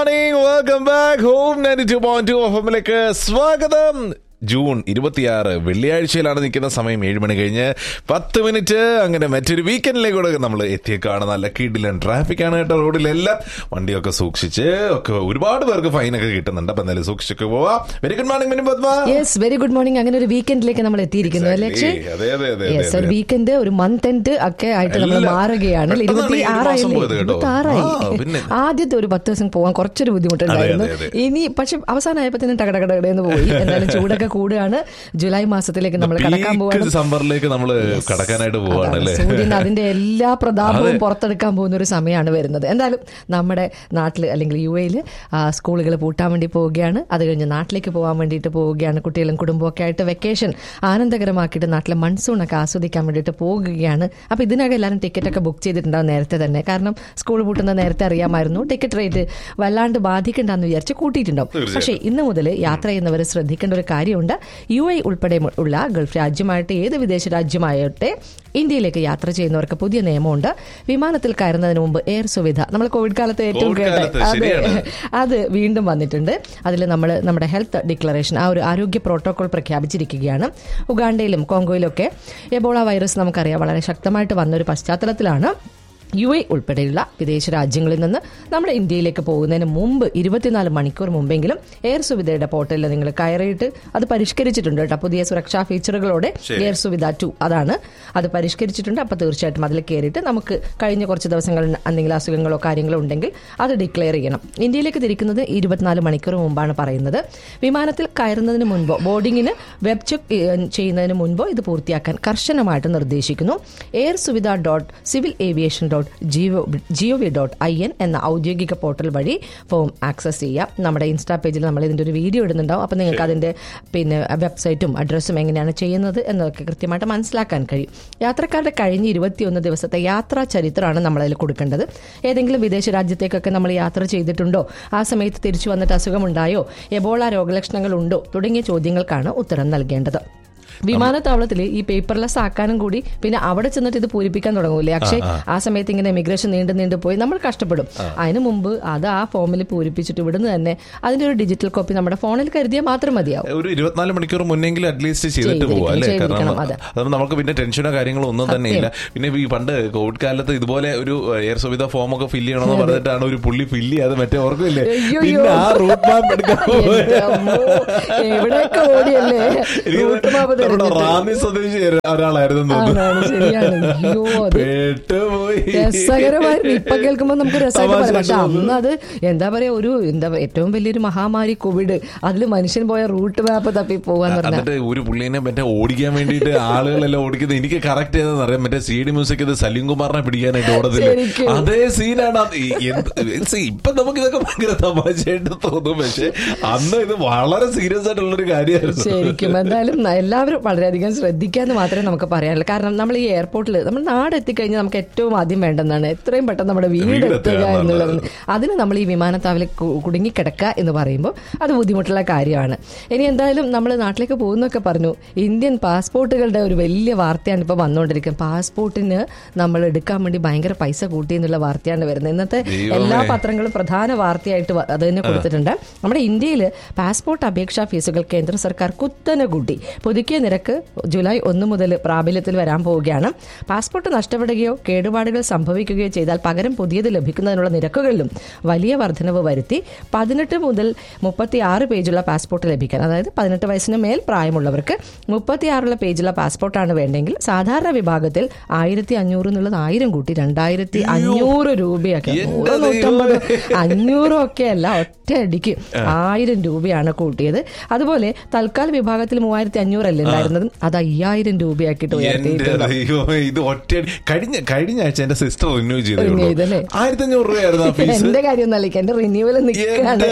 Welcome back home ninety two point two എഫിലേക്ക് സ്വാഗതം June ഇരുപത്തിയാറ് വെള്ളിയാഴ്ചയിലാണ് നിൽക്കുന്ന സമയം ഏഴ് മണി കഴിഞ്ഞ് പത്ത് മിനിറ്റ് അങ്ങനെ മറ്റൊരു വീക്കെൻഡിലേക്കൂടെ നമ്മൾ എത്തിയേക്കാണ് നല്ല കിടിലൻ ട്രാഫിക് ആണ് കേട്ടോ റോഡിലെല്ലാം വണ്ടിയൊക്കെ സൂക്ഷിച്ച് ഒക്കെ ഒരുപാട് പേർക്ക് ഫൈനൊക്കെ കിട്ടുന്നുണ്ട് അപ്പൊ എന്തായാലും സൂക്ഷിച്ചൊക്കെ പോവാം very good morning Mini Padma yes very good morning അങ്ങനെ ഒരു വീക്കെൻഡിലേക്ക് നമ്മൾ എത്തിയിരിക്കുന്നു അല്ലേ അക്ഷയ് Exactly. അതെ, അതെ, അതെ, യെസ് അതെ, ഒരു അതെ. വീക്കെൻഡ് ഒരു മന്ത് എൻഡ് ഒക്കെ ആയിട്ട് നമ്മൾ എല്ലാം. മാറുകയാണ് പെട്ടെന്നാണ് ഇരുപത്തി ഈ ഒരു മാസം ആറായില്ലേ പോയത് കേട്ടോ. ഇരുപത്തി ആറായി ആ, പിന്നെ. ആദ്യത്തെ ഒരു പത്ത് ദിവസം പോകാൻ കുറച്ചൊരു ബുദ്ധിമുട്ടുണ്ടായിരുന്നു അതെ, അതെ. ഇനി പക്ഷെ അവസാനമായപ്പോഴത്തേനും ടകടകടകടയെന്ന് പോയി എന്തായാലും ചൂടൊക്കെ കൂടുകയാണ് ജൂലൈ മാസത്തിലേക്ക് നമ്മൾ കടക്കാൻ പോവാണ് സമ്മറിലേക്ക് നമ്മൾ കടക്കാനായിട്ട് പോവാണ് അല്ലേ സൂര്യൻ അതിന്റെ എല്ലാ പ്രതാപവും അതെ. പുറത്തെടുക്കാൻ പോകുന്ന ഒരു സമയമാണ് വരുന്നത് എന്തായാലും നമ്മുടെ നാട്ടിൽ അല്ലെങ്കിൽ യു എയിൽ സ്കൂളുകൾ പൂട്ടാൻ വേണ്ടി പോവുകയാണ് അത് കഴിഞ്ഞ് നാട്ടിലേക്ക് പോകാൻ വേണ്ടിയിട്ട് പോവുകയാണ് കുട്ടികളും കുടുംബമൊക്കെ ആയിട്ട് വെക്കേഷൻ ആനന്ദകരമാക്കിയിട്ട് നാട്ടിലെ മൺസൂൺ ഒക്കെ ആസ്വദിക്കാൻ വേണ്ടിയിട്ട് പോകുകയാണ് അപ്പൊ ഇതിനകം എല്ലാവരും ടിക്കറ്റ് ഒക്കെ ബുക്ക് ചെയ്തിട്ടുണ്ടാവും നേരത്തെ തന്നെ കാരണം സ്കൂൾ പൂട്ടുന്ന നേരത്തെ അറിയാമായിരുന്നു ടിക്കറ്റ് റേറ്റ് വല്ലാണ്ട് ബാധിക്കണ്ടെന്ന് വിചാരിച്ച് കൂട്ടിയിട്ടുണ്ടാവും പക്ഷേ ഇന്ന് മുതൽ യാത്ര ചെയ്യുന്നവർ ശ്രദ്ധിക്കേണ്ട ഒരു കാര്യമുണ്ട് യു എ ഉൾപ്പെടെ ഉള്ള ഗൾഫ് രാജ്യമായിട്ട് ഏത് വിദേശ രാജ്യമായിട്ട് ഇന്ത്യയിലേക്ക് യാത്ര ചെയ്യുന്നവർക്ക് പുതിയ നിയമമുണ്ട് വിമാനത്തിൽ കയറുന്നതിന് മുമ്പ് എയർ സുവിധ നമ്മൾ കോവിഡ് കാലത്ത് ഏറ്റവും കോവിഡ് കേട്ട കാലത്ത് അതെ ശരിയാണ്. അത് വീണ്ടും വന്നിട്ടുണ്ട് അതിൽ നമ്മൾ നമ്മുടെ ഹെൽത്ത് ഡിക്ലറേഷൻ ആ ഒരു ആരോഗ്യ പ്രോട്ടോകോൾ പ്രഖ്യാപിച്ചിരിക്കുകയാണ് ഉഗാണ്ടയിലും കോങ്കോയിലും ഒക്കെ എബോള വൈറസ് നമുക്കറിയാം വളരെ ശക്തമായിട്ട് വന്ന ഒരു പശ്ചാത്തലത്തിലാണ് യു എ ഉൾപ്പെടെയുള്ള വിദേശ രാജ്യങ്ങളിൽ നിന്ന് നമ്മുടെ ഇന്ത്യയിലേക്ക് പോകുന്നതിന് മുമ്പ് ഇരുപത്തിനാല് മണിക്കൂർ മുമ്പെങ്കിലും എയർ സുവിധയുടെ പോർട്ടലിൽ നിങ്ങൾ കയറിയിട്ട് അത് പരിഷ്കരിച്ചിട്ടുണ്ട് കേട്ടോ പുതിയ സുരക്ഷാ ഫീച്ചറുകളോടെ എയർ സുവിധ ടു അതാണ് അത് പരിഷ്കരിച്ചിട്ടുണ്ട് അപ്പോൾ തീർച്ചയായിട്ടും അതിൽ കയറിയിട്ട് നമുക്ക് കഴിഞ്ഞ കുറച്ച് ദിവസങ്ങൾ എന്തെങ്കിലും അസുഖങ്ങളോ കാര്യങ്ങളോ ഉണ്ടെങ്കിൽ അത് ഡിക്ലെയർ ചെയ്യണം ഇന്ത്യയിലേക്ക് തിരിക്കുന്നത് ഇരുപത്തിനാല് മണിക്കൂർ മുമ്പാണ് പറയുന്നത് വിമാനത്തിൽ കയറുന്നതിന് മുൻപോ ബോർഡിങ്ങിന് വെബ് ചെക്ക് ചെയ്യുന്നതിന് മുൻപോ ഇത് പൂർത്തിയാക്കാൻ കർശനമായിട്ട് നിർദ്ദേശിക്കുന്നു Air Suvidha dot civil aviation dot G O G O V dot I N എന്ന ഔദ്യോഗിക പോർട്ടൽ വഴി ഫോം ആക്സസ് ചെയ്യാം നമ്മുടെ ഇൻസ്റ്റാ പേജിൽ നമ്മൾ ഇതിന്റെ ഒരു വീഡിയോ ഇടുന്നുണ്ടാവും അപ്പോൾ നിങ്ങൾക്ക് അതിന്റെ പിന്നെ വെബ്സൈറ്റും അഡ്രസ്സും എങ്ങനെയാണ് ചെയ്യുന്നത് എന്നതൊക്കെ കൃത്യമായിട്ട് മനസ്സിലാക്കാൻ കഴിയും യാത്രക്കാരുടെ കഴിഞ്ഞ ഇരുപത്തിയൊന്ന് ദിവസത്തെ യാത്രാ ചരിത്രമാണ് നമ്മൾ അതിൽ കൊടുക്കേണ്ടത് ഏതെങ്കിലും വിദേശ രാജ്യത്തേക്കൊക്കെ നമ്മൾ യാത്ര ചെയ്തിട്ടുണ്ടോ ആ സമയത്ത് തിരിച്ചു വന്നിട്ട് അസുഖമുണ്ടായോ എബോള രോഗലക്ഷണങ്ങൾ ഉണ്ടോ തുടങ്ങിയ ചോദ്യങ്ങൾക്കാണ് ഉത്തരം നൽകേണ്ടത് വിമാനത്താവളത്തിൽ ഈ പേപ്പർലെസ് ആക്കാനും കൂടി പിന്നെ അവിടെ ചെന്നിട്ട് ഇത് പൂരിപ്പിക്കാൻ തുടങ്ങൂലേ പക്ഷേ ആ സമയത്ത് ഇങ്ങനെ ഇമിഗ്രേഷൻ നീണ്ടു നീണ്ടു പോയി നമ്മൾ കഷ്ടപ്പെടും അതിനു മുമ്പ് അത് ആ ഫോമിൽ പൂരിപ്പിച്ചിട്ട് ഇവിടുന്ന് തന്നെ അതിന്റെ ഒരു ഡിജിറ്റൽ കോപ്പി നമ്മുടെ ഫോണിൽ കരുതിയാൽ മാത്രം മതിയാവും ഒരു ഇരുപത്തിനാല് മണിക്കൂർ മുന്നെങ്കിലും അറ്റ്ലീസ്റ്റ് ചെയ്തിട്ട് ചെയ്തിരിക്കണം, പോവാ അല്ലേ ചെയ്തിരിക്കണം, കാരണം അതെ. അതാവുമ്പോ നമുക്ക് പിന്നെ ടെൻഷനോ കാര്യങ്ങളോ ഒന്നും തന്നെ ഇല്ല പിന്നെ ഈ പണ്ട് കോവിഡ് കാലത്ത് ഇതുപോലെ ഒരു എയർ സുവിധ ഫോം ഒക്കെ ഫില്ല് ചെയ്യണമെന്ന് പറഞ്ഞിട്ടാണ് ഒരു പുള്ളി ഫില്ല് ചെയ്യാതെ മറ്റേ ഓർക്കില്ലേ അയ്യോ, പിന്നെ ആ റൂട്ട് മാപ്പ് എടുക്കാൻ പോയത്. എന്റെ അമ്മോ, എവിടെയൊക്കെ ഓടിയല്ലേ എനിക്ക് റൂട്ട് മാപ്പ് നമ്മുടെ തിരഞ്ഞിട്ട്. റാന്നി സ്വദേശി ഒരാളായിരുന്നു തോന്നുന്നു ആണാണ്, ശരിയാണ് അയ്യോ അത് പെട്ടുപോയി രസകരമായിരുന്നു ഇപ്പൊ കേൾക്കുമ്പോൾ നമുക്ക് രസമായിട്ട് പറയാം പക്ഷെ തമാശ അന്ന് അത് എന്താ പറയാ ഒരു എന്താ പറയാ ഏറ്റവും വലിയൊരു മഹാമാരി കോവിഡ് അതിൽ മനുഷ്യൻ പോയ റൂട്ട് മാപ്പ് തപ്പി പോവാന്ന് പറഞ്ഞാൽ എന്നിട്ട് ഒരു പുള്ളിനെ മറ്റേ ഓടിക്കാൻ വേണ്ടിയിട്ട് ആളുകളെല്ലാം ഓടിക്കുന്നത് എനിക്ക് കറക്റ്റ് ചെയ്തെന്ന് അറിയാം മറ്റേ സി ഡി മ്യൂസിക് ഇത് സലീം കുമാറിനെ പിടിക്കാനായിട്ട് ഓടത്തില്ല ശരിക്കും. അതേ സീനാണ് അത്. ഈ എന്ത് see, ഇപ്പൊ നമുക്ക് ഇതൊക്കെ ഭയങ്കര തമാശയായിട്ട് തോന്നും പക്ഷെ അന്ന് ഇത് വളരെ സീരിയസ് ആയിട്ടുള്ള ഒരു കാര്യമായിരുന്നു ശരിക്കും എന്തായാലും ന- എല്ലാവരും വളരെയധികം ശ്രദ്ധിക്കാന്ന് മാത്രമേ നമുക്ക് പറയാനുള്ളൂ കാരണം നമ്മൾ ഈ എയർപോർട്ടിൽ നമ്മൾ നാട് എത്തിക്കഴിഞ്ഞാൽ നമുക്ക് ഏറ്റവും ആദ്യം വേണ്ടെന്നാണ് എത്രയും പെട്ടെന്ന് നമ്മുടെ വീട് വീട് എത്തുക എത്തുക എന്നുള്ളത് അതിന് നമ്മൾ ഈ വിമാനത്താവലിൽ കു- കുടുങ്ങിക്കിടക്കുക എന്ന് പറയുമ്പോൾ അത് ബുദ്ധിമുട്ടുള്ള കാര്യമാണ് ഇനി എന്തായാലും നമ്മൾ നാട്ടിലേക്ക് പോകുന്നൊക്കെ പറഞ്ഞു ഇന്ത്യൻ പാസ്പോർട്ടുകളുടെ ഒരു വലിയ വാർത്തയാണ് ഇപ്പോൾ വന്നുകൊണ്ടിരിക്കുന്നത് പാസ്പോർട്ടിന് നമ്മൾ എടുക്കാൻ വേണ്ടി ഭയങ്കര പൈസ കൂട്ടി എന്നുള്ള വാർത്തയാണ് വരുന്നത് ഇന്നത്തെ ദൈവമേ. എല്ലാ പത്രങ്ങളും പ്രധാന വാർത്തയായിട്ട് വ- അത് തന്നെ കൊടുത്തിട്ടുണ്ട് നമ്മുടെ ഇന്ത്യയിൽ പാസ്പോർട്ട് അപേക്ഷാ ഫീസുകൾ കേന്ദ്ര സർക്കാർ കുത്തനെ കൂട്ടി പുതുക്കിയ നിരക്ക് ജൂലൈ ഒന്ന് മുതൽ പ്രാബല്യത്തിൽ വരാൻ പോവുകയാണ് പാസ്പോർട്ട് നഷ്ടപ്പെടുകയോ കേടുപാടുകൾ സംഭവിക്കുകയോ ചെയ്താൽ പകരം പുതിയത് ലഭിക്കുന്നതിനുള്ള നിരക്കുകളിലും വലിയ വർധനവ് വരുത്തി പതിനെട്ട് മുതൽ മുപ്പത്തി ആറ് പേജുള്ള പാസ്പോർട്ട് ലഭിക്കാൻ അതായത് പതിനെട്ട് വയസ്സിന് മേൽ പ്രായമുള്ളവർക്ക് മുപ്പത്തിയാറുള്ള പേജുള്ള പാസ്പോർട്ടാണ് വേണ്ടെങ്കിൽ സാധാരണ വിഭാഗത്തിൽ ആയിരത്തി അഞ്ഞൂറ് എന്നുള്ളത് ആയിരം കൂട്ടി രണ്ടായിരത്തി അഞ്ഞൂറ് രൂപയൊക്കെ എന്റെ നൂറ് നൂറ്റമ്പത് ദൈവമേ. അഞ്ഞൂറും ഒക്കെ അല്ല ഒറ്റയടിക്ക് ആയിരം രൂപയാണ് കൂട്ടിയത് അതുപോലെ തൽക്കാൽ വിഭാഗത്തിൽ മൂവായിരത്തി അഞ്ഞൂറല്ലേ ഉണ്ടായിരുന്നത് അത് അയ്യായിരം രൂപയാക്കിയിട്ട് എന്റെ ഉയർത്തിയിട്ടുണ്ട് ദൈവമേ ഇത് ഒറ്റ കഴിഞ്ഞ കഴിഞ്ഞ ആഴ്ച എന്റെ സിസ്റ്റർ റിന്യൂ ചെയ്തേ Renew ഉള്ളൂ ചെയ്തല്ലേ? ആയിരത്തി അഞ്ഞൂറ് രൂപയായിരുന്നു ആ ഫീസ് എന്റെ കാര്യം ഒന്നല്ല എന്റെ റിന്യൂവൽ നിൽക്കാണ്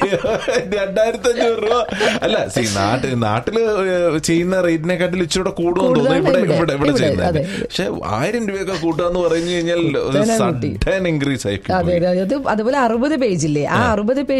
രണ്ടായിരത്തി അഞ്ഞൂറ് രൂപ അല്ല സി നാട്ടിൽ നാട്ടില് ഏഹ് ചെയ്യുന്ന റേറ്റിനെക്കാട്ടിൽ ഇച്ചിരി കൂടുമെന്ന് തോന്നുന്നു കൂടുതലാണ് ഇവിടെ ഇവിടെ ഇവിടെ. ഇവിടെ ഇവിടെ, ചെയ്യുന്നത് അതെ. പക്ഷെ ആയിരം രൂപയൊക്കെ കൂട്ടാന്ന് പറഞ്ഞു കഴിഞ്ഞാൽ കുത്തനെ കൂട്ടി. സഡൻ ഇൻക്രീസ് ആയി അതെ അതെ അത് അതുപോലെ അറുപത് പേജില്ലേ ആ അറുപത് പേജിൽ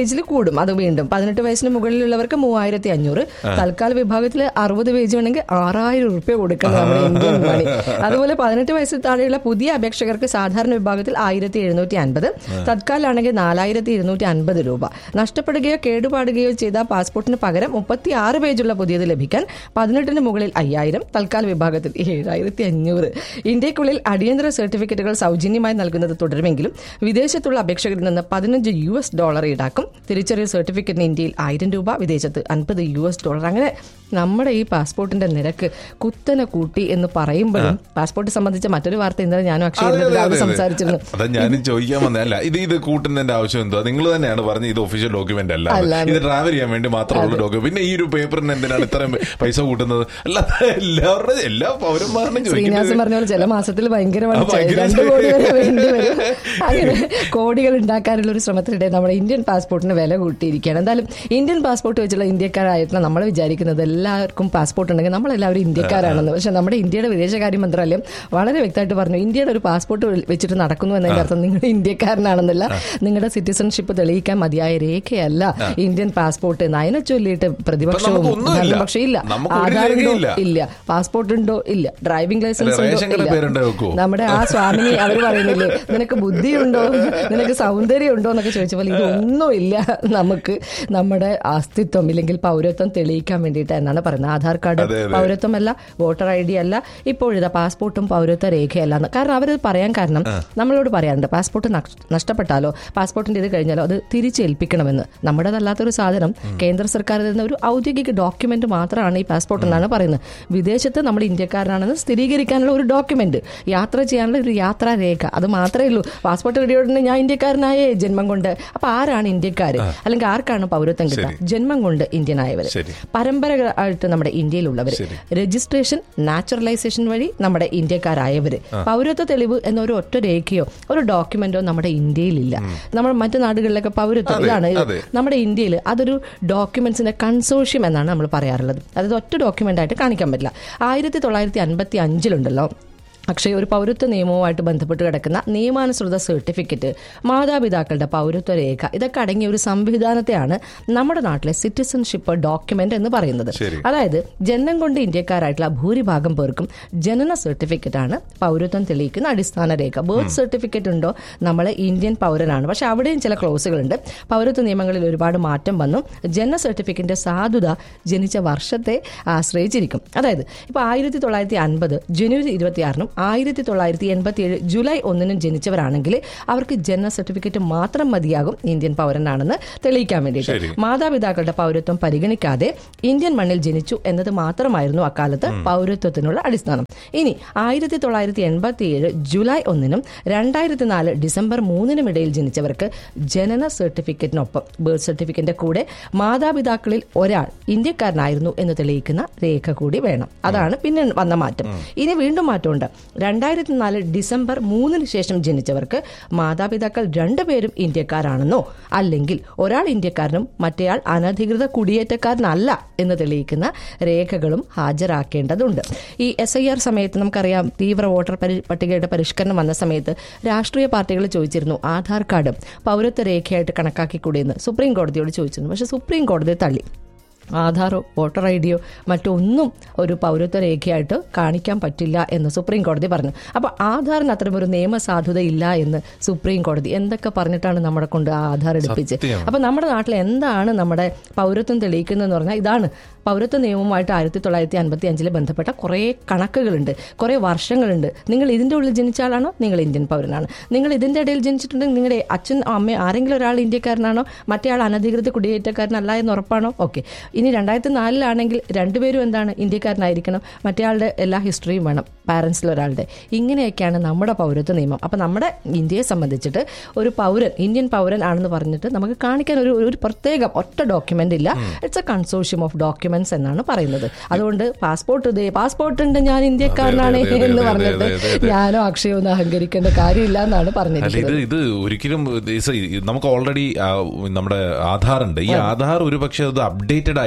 പേജിൽ കൂടും അത് വീണ്ടും പതിനെട്ട് വയസ്സിന് മുകളിലുള്ളവർക്ക് മൂവായിരത്തി അഞ്ഞൂറ് തൽക്കാല വിഭാഗത്തിൽ അറുപത് പേജ് വേണമെങ്കിൽ ആറായിരം റുപ്യ കൊടുക്കണം നമ്മുടെ ഇന്ത്യൻ മണി അതുപോലെ പതിനെട്ട് വയസ്സിൽ താഴെയുള്ള പുതിയ അപേക്ഷകർക്ക് സാധാരണ വിഭാഗത്തിൽ ആയിരത്തി എഴുന്നൂറ്റി അൻപത് തത്കാലാണെങ്കിൽ നാലായിരത്തി ഇരുന്നൂറ്റി അൻപത് രൂപ നഷ്ടപ്പെടുകയോ കേടുപാടുകയോ ചെയ്ത പാസ്പോർട്ടിന് പകരം മുപ്പത്തി ആറ് പേജുള്ള പുതിയത് ലഭിക്കാൻ പതിനെട്ടിന് മുകളിൽ അയ്യായിരം തൽക്കാല വിഭാഗത്തിൽ ഏഴായിരത്തി അഞ്ഞൂറ് ഇന്ത്യക്കുള്ളിൽ അടിയന്തര സർട്ടിഫിക്കറ്റുകൾ സൗജന്യമായി നൽകുന്നത് തുടരുമെങ്കിലും വിദേശത്തുള്ള അപേക്ഷകരിൽ നിന്ന് പതിനഞ്ച് യു എസ് ഡോളർ ഈടാക്കും തിരിച്ചറിയൽ സർട്ടിഫിക്കറ്റിന് ഇന്ത്യയിൽ ആയിരം രൂപ വിദേശത്ത് അൻപത് യു എസ് ഡോളർ അങ്ങനെ നമ്മുടെ ഈ പാസ്പോർട്ടിന്റെ നിരക്ക് കുത്തനെ കൂട്ടി എന്ന് പറയുമ്പോഴും പാസ്പോർട്ട് സംബന്ധിച്ച മറ്റൊരു വാർത്ത ഇന്നലെ ഞാനും അതെ, അതെ, അക്ഷയ അതെ, അതെ. സംസാരിച്ചിരുന്നു അതാ ഞാനും ചോദിക്കാൻ വന്നതല്ല ഇത് ഇത് കൂട്ടുന്നതിന്റെ ആവശ്യം എന്തോ നിങ്ങൾ തന്നെയാണ് പറഞ്ഞത് ഇത് ഒഫീഷ്യൽ ഡോക്യുമെന്റ് അല്ല അല്ലാന്ന്. ഇത് ട്രാവൽ ചെയ്യാൻ വേണ്ടി മാത്രമുള്ള ഡോക്യുമെന്റ് പിന്നെ ഈ ഒരു പേപ്പറിന് എന്തിനാണ് ഇത്രയും പൈസ കൂട്ടുന്നത് അല്ലാതെ എല്ലാവരുടെ എല്ലാ പൗരന്മാരുടെയും ശ്രീനിവാസൻ ചോദിക്കുന്നത് പറഞ്ഞ പോലെ ചില മാസത്തിൽ ഭയങ്കരമാണ് ആ, ഭയങ്കര രണ്ട് കോടി വരെ വേണ്ടി വരും അങ്ങനെ കോടികൾ ഉണ്ടാക്കാനുള്ള ഒരു ശ്രമത്തിനിടെ നമ്മുടെ ഇന്ത്യൻ പാസ്പോർട്ടിന് വില കൂട്ടിയിരിക്കുകയാണ് എന്തായാലും ഇന്ത്യൻ പാസ്പോർട്ട് വെച്ചുള്ള ഇന്ത്യക്കാരായിട്ടുള്ള നമ്മൾ വിചാരിക്കുന്നത് എല്ലാവർക്കും പാസ്പോർട്ട് ഉണ്ടെങ്കിൽ നമ്മളെല്ലാവരും ഇന്ത്യക്കാരാണെന്ന് പക്ഷെ നമ്മുടെ ഇന്ത്യയുടെ വിദേശകാര്യ മന്ത്രാലയം വളരെ വ്യക്തമായിട്ട് പറഞ്ഞു ഇന്ത്യയുടെ ഒരു പാസ്പോർട്ട് വെച്ചിട്ട് നടക്കുന്നു എന്നതിന്റെ അർത്ഥം നിങ്ങൾ ഇന്ത്യക്കാരനാണെന്നല്ല നിങ്ങളുടെ സിറ്റിസൺഷിപ്പ് തെളിയിക്കാൻ മതിയായ രേഖയല്ല ഇന്ത്യൻ പാസ്പോർട്ട് എന്ന് അതിനെ ചൊല്ലിയിട്ട് പ്രതിപക്ഷവും നമുക്കൊന്നുമില്ല. ഭരണപക്ഷവും ഇല്ല നമുക്ക് ഒരു ആധാർ ഉണ്ടോ രേഖയില്ല. ഇല്ല പാസ്പോർട്ട് ഉണ്ടോ ഇല്ല ഡ്രൈവിംഗ് ലൈസൻസ് അല്ല, റേഷൻ ഉണ്ടോ കട ഇല്ല പേരുണ്ടോ വെക്കുവോ? നമ്മുടെ ആ സ്വാമിനി അവർ പറയുന്നില്ലേ നിനക്ക് ബുദ്ധിയുണ്ടോ നിനക്ക് സൗന്ദര്യം ഉണ്ടോ എന്നൊക്കെ ചോദിച്ചപ്പോൾ ഇതൊന്നും ഇല്ല നമുക്ക് നമ്മുടെ അസ്തിത്വം ഇല്ലെങ്കിൽ പൗരത്വം തെളിയിക്കാൻ വേണ്ടിയിട്ട് എന്നാണ് പറയുന്നത് ആധാർ കാർഡ് അതെ, അതെ. പൗരത്വമല്ല വോട്ടർ ഐ ഡി അല്ല ഇപ്പോഴിതാ പാസ്പോർട്ടും പൗരത്വ രേഖയല്ല എന്ന് കാരണം അവരത് പറയാൻ കാരണം നമ്മളോട് പറയാറുണ്ട് പാസ്പോർട്ട് നഷ്- നഷ്ടപ്പെട്ടാലോ പാസ്പോർട്ടിന്റെ ഇത് കഴിഞ്ഞാലോ അത് തിരിച്ചേൽപ്പിക്കണമെന്ന് നമ്മുടേതല്ലാത്തൊരു സാധനം കേന്ദ്ര സർക്കാർ തരുന്ന ഒരു ഔദ്യോഗിക ഡോക്യുമെന്റ് മാത്രമാണ് ഈ പാസ്പോർട്ട് എന്നാണ് പറയുന്നത് വിദേശത്ത് നമ്മൾ ഇന്ത്യക്കാരനാണെന്ന് സ്ഥിരീകരിക്കാനുള്ള ഒരു ഡോക്യുമെന്റ് യാത്ര ചെയ്യാനുള്ള ഒരു യാത്രാ രേഖ അത് മാത്രമേ ഉള്ളൂ പാസ്പോർട്ട് കിട്ടിയോടനെ ഞാൻ ഇന്ത്യക്കാരനായേ ജന്മം കൊണ്ട് അപ്പൊ ആരാണ് ഇന്ത്യക്കാര് അല്ലെങ്കിൽ ആർക്കാണ് പൗരത്വം കിട്ടുക ജന്മം കൊണ്ട് ഇന്ത്യൻ ആയവര് ശരി. പരമ്പരയായിട്ട് നമ്മുടെ ഇന്ത്യയിലുള്ളവര് ശരി. രജിസ്ട്രേഷൻ നാച്ചുറലൈസേഷൻ വഴി നമ്മുടെ ഇന്ത്യക്കാരായവര് പൗരത്വ തെളിവ് എന്നൊരു ഒറ്റ രേഖയോ ഒരു ഡോക്യുമെന്റോ നമ്മുടെ ഇന്ത്യയിലില്ല നമ്മൾ മറ്റു നാടുകളിലൊക്കെ പൗരത്വം അതെ, ഇതാണ് അതെ. നമ്മുടെ ഇന്ത്യയിൽ അതൊരു ഡോക്യുമെന്റ്സിന്റെ കൺസോഷ്യം എന്നാണ് നമ്മൾ പറയാറുള്ളത് അതായത് ഒറ്റ ഡോക്യുമെന്റ് ആയിട്ട് കാണിക്കാൻ പറ്റില്ല ആയിരത്തി തൊള്ളായിരത്തി അൻപത്തി അഞ്ചിലുണ്ടല്ലോ പക്ഷേ ഒരു പൗരത്വ നിയമവുമായിട്ട് ബന്ധപ്പെട്ട് കിടക്കുന്ന നിയമാനുസൃത സർട്ടിഫിക്കറ്റ് മാതാപിതാക്കളുടെ പൗരത്വ രേഖ ഇതൊക്കെ അടങ്ങിയ ഒരു സംവിധാനത്തെയാണ് നമ്മുടെ നാട്ടിലെ സിറ്റിസൺഷിപ്പ് ഡോക്യുമെന്റ് എന്ന് പറയുന്നത് ശരി. അതായത് ജനനം കൊണ്ട് ഇന്ത്യക്കാരായിട്ടുള്ള ഭൂരിഭാഗം പേർക്കും ജനന സർട്ടിഫിക്കറ്റ് ആണ് പൗരത്വം തെളിയിക്കുന്ന അടിസ്ഥാന രേഖ ബർത്ത് സർട്ടിഫിക്കറ്റ് ഉണ്ടോ നമ്മൾ ഇന്ത്യൻ പൗരനാണ് പക്ഷെ അവിടെയും ചില ക്ലോസുകളുണ്ട് പൗരത്വ നിയമങ്ങളിൽ ഒരുപാട് മാറ്റം വന്നു ജനന സർട്ടിഫിക്കറ്റിന്റെ സാധുത ജനിച്ച വർഷത്തെ ആശ്രയിച്ചിരിക്കും അതായത് ഇപ്പൊ ആയിരത്തി തൊള്ളായിരത്തി അൻപത് ജനുവരി ഇരുപത്തിയാറിനും ആയിരത്തി തൊള്ളായിരത്തി എൺപത്തി ഏഴ് ജൂലൈ ഒന്നിനും ജനിച്ചവരാണെങ്കിൽ അവർക്ക് ജനന സർട്ടിഫിക്കറ്റ് മാത്രം മതിയാകും ഇന്ത്യൻ പൗരനാണെന്ന് തെളിയിക്കാൻ വേണ്ടിയിട്ട് ശരി. മാതാപിതാക്കളുടെ പൗരത്വം പരിഗണിക്കാതെ ഇന്ത്യൻ മണ്ണിൽ ജനിച്ചു എന്നത് മാത്രമായിരുന്നു അക്കാലത്ത് പൗരത്വത്തിനുള്ള അടിസ്ഥാനം ഇനി ആയിരത്തി തൊള്ളായിരത്തി എൺപത്തി ഏഴ് ജൂലൈ ഒന്നിനും രണ്ടായിരത്തി നാല് ഡിസംബർ മൂന്നിനും ഇടയിൽ ജനിച്ചവർക്ക് ജനന സർട്ടിഫിക്കറ്റിനൊപ്പം ബർത്ത് സർട്ടിഫിക്കറ്റിന്റെ കൂടെ മാതാപിതാക്കളിൽ ഒരാൾ ഇന്ത്യക്കാരനായിരുന്നു എന്ന് തെളിയിക്കുന്ന രേഖ കൂടി വേണം അതാണ് പിന്നെ വന്ന മാറ്റം ഇനി വീണ്ടും മാറ്റമുണ്ട് രണ്ടായിരത്തി നാല് ഡിസംബർ മൂന്നിന് ശേഷം ജനിച്ചവർക്ക് മാതാപിതാക്കൾ രണ്ടുപേരും ഇന്ത്യക്കാരാണെന്നോ അല്ലെങ്കിൽ ഒരാൾ ഇന്ത്യക്കാരനും മറ്റേയാൾ അനധികൃത കുടിയേറ്റക്കാരനല്ല എന്ന് തെളിയിക്കുന്ന രേഖകളും ഹാജരാക്കേണ്ടതുണ്ട് ഈ എസ് ഐ ആർ സമയത്ത് നമുക്കറിയാം തീവ്ര വോട്ടർ പരി- പട്ടികയുടെ പരിഷ്കരണം വന്ന സമയത്ത് രാഷ്ട്രീയ പാർട്ടികൾ ചോദിച്ചിരുന്നു ആധാർ കാർഡ് പൗരത്വ രേഖയായിട്ട് കണക്കാക്കിക്കൂടിയെന്ന് സുപ്രീം കോടതിയോട് ചോദിച്ചിരുന്നു പക്ഷെ സുപ്രീം കോടതി തള്ളി ആധാറോ വോട്ടർ ഐ ഡിയോ മറ്റൊന്നും ഒരു പൗരത്വ രേഖയായിട്ട് കാണിക്കാൻ പറ്റില്ല എന്ന് സുപ്രീം കോടതി പറഞ്ഞു അപ്പോൾ ആധാറിന് അത്തരമൊരു നിയമസാധുത ഇല്ല എന്ന് സുപ്രീം കോടതി എന്തൊക്കെ പറഞ്ഞിട്ടാണ് നമ്മളെ കൊണ്ട് ആ ആധാർ എടുപ്പിച്ച് സത്യം. അപ്പോൾ നമ്മുടെ നാട്ടിൽ എന്താണ് നമ്മുടെ പൗരത്വം തെളിയിക്കുന്നതെന്ന് പറഞ്ഞാൽ ഇതാണ് പൗരത്വ നിയമവുമായിട്ട് ആയിരത്തി തൊള്ളായിരത്തി അൻപത്തി അഞ്ചിൽ ബന്ധപ്പെട്ട കുറേ കണക്കുകളുണ്ട് കുറേ വർഷങ്ങളുണ്ട് നിങ്ങൾ ഇതിൻ്റെ ഉള്ളിൽ ജനിച്ച ആളാണോ നിങ്ങൾ ഇന്ത്യൻ പൗരനാണ് നിങ്ങൾ ഇതിൻ്റെ ഇടയിൽ ജനിച്ചിട്ടുണ്ടെങ്കിൽ നിങ്ങളുടെ അച്ഛൻ അമ്മ ആരെങ്കിലും ഒരാൾ ഇന്ത്യക്കാരനാണോ മറ്റേ ആൾ അനധികൃത കുടിയേറ്റക്കാരനല്ല എന്ന് ഉറപ്പാണോ ഓക്കെ ഇനി രണ്ടായിരത്തി നാലിലാണെങ്കിൽ രണ്ടുപേരും എന്താണ് ഇന്ത്യക്കാരനായിരിക്കണം മറ്റേയാളുടെ എല്ലാ ഹിസ്റ്ററിയും വേണം പാരൻസിൽ ഒരാളുടെ ഇങ്ങനെയൊക്കെയാണ് നമ്മുടെ പൗരത്വ നിയമം അപ്പം നമ്മുടെ ഇന്ത്യയെ സംബന്ധിച്ചിട്ട് ഒരു പൗരൻ ഇന്ത്യൻ പൗരൻ ആണെന്ന് പറഞ്ഞിട്ട് നമുക്ക് കാണിക്കാൻ ഒരു ഒരു പ്രത്യേകം ഒറ്റ ഡോക്യുമെന്റ് ഇല്ല it's a consortium of documents എന്നാണ് പറയുന്നത് അതുകൊണ്ട് പാസ്പോർട്ട് ഇതേ പാസ്പോർട്ട് ഉണ്ട് ഞാൻ ഇന്ത്യക്കാരനാണ് അതെ, അതെ, എന്ന് അതെ, പറഞ്ഞിട്ട് അതെ, അതെ, അതെ. ഞാനോ അക്ഷയോ ഒന്നും അഹങ്കരിക്കേണ്ട കാര്യമില്ല എന്നാണ് അല്ല ഇത് പറഞ്ഞിരിക്കുന്നത് ഇത് ഒരിക്കലും ഇത് നമുക്ക് ഓൾറെഡി നമ്മുടെ ആധാർ ഉണ്ട് ഈ ആധാർ ഒരു പക്ഷെ അത് അപ്ഡേറ്റഡ്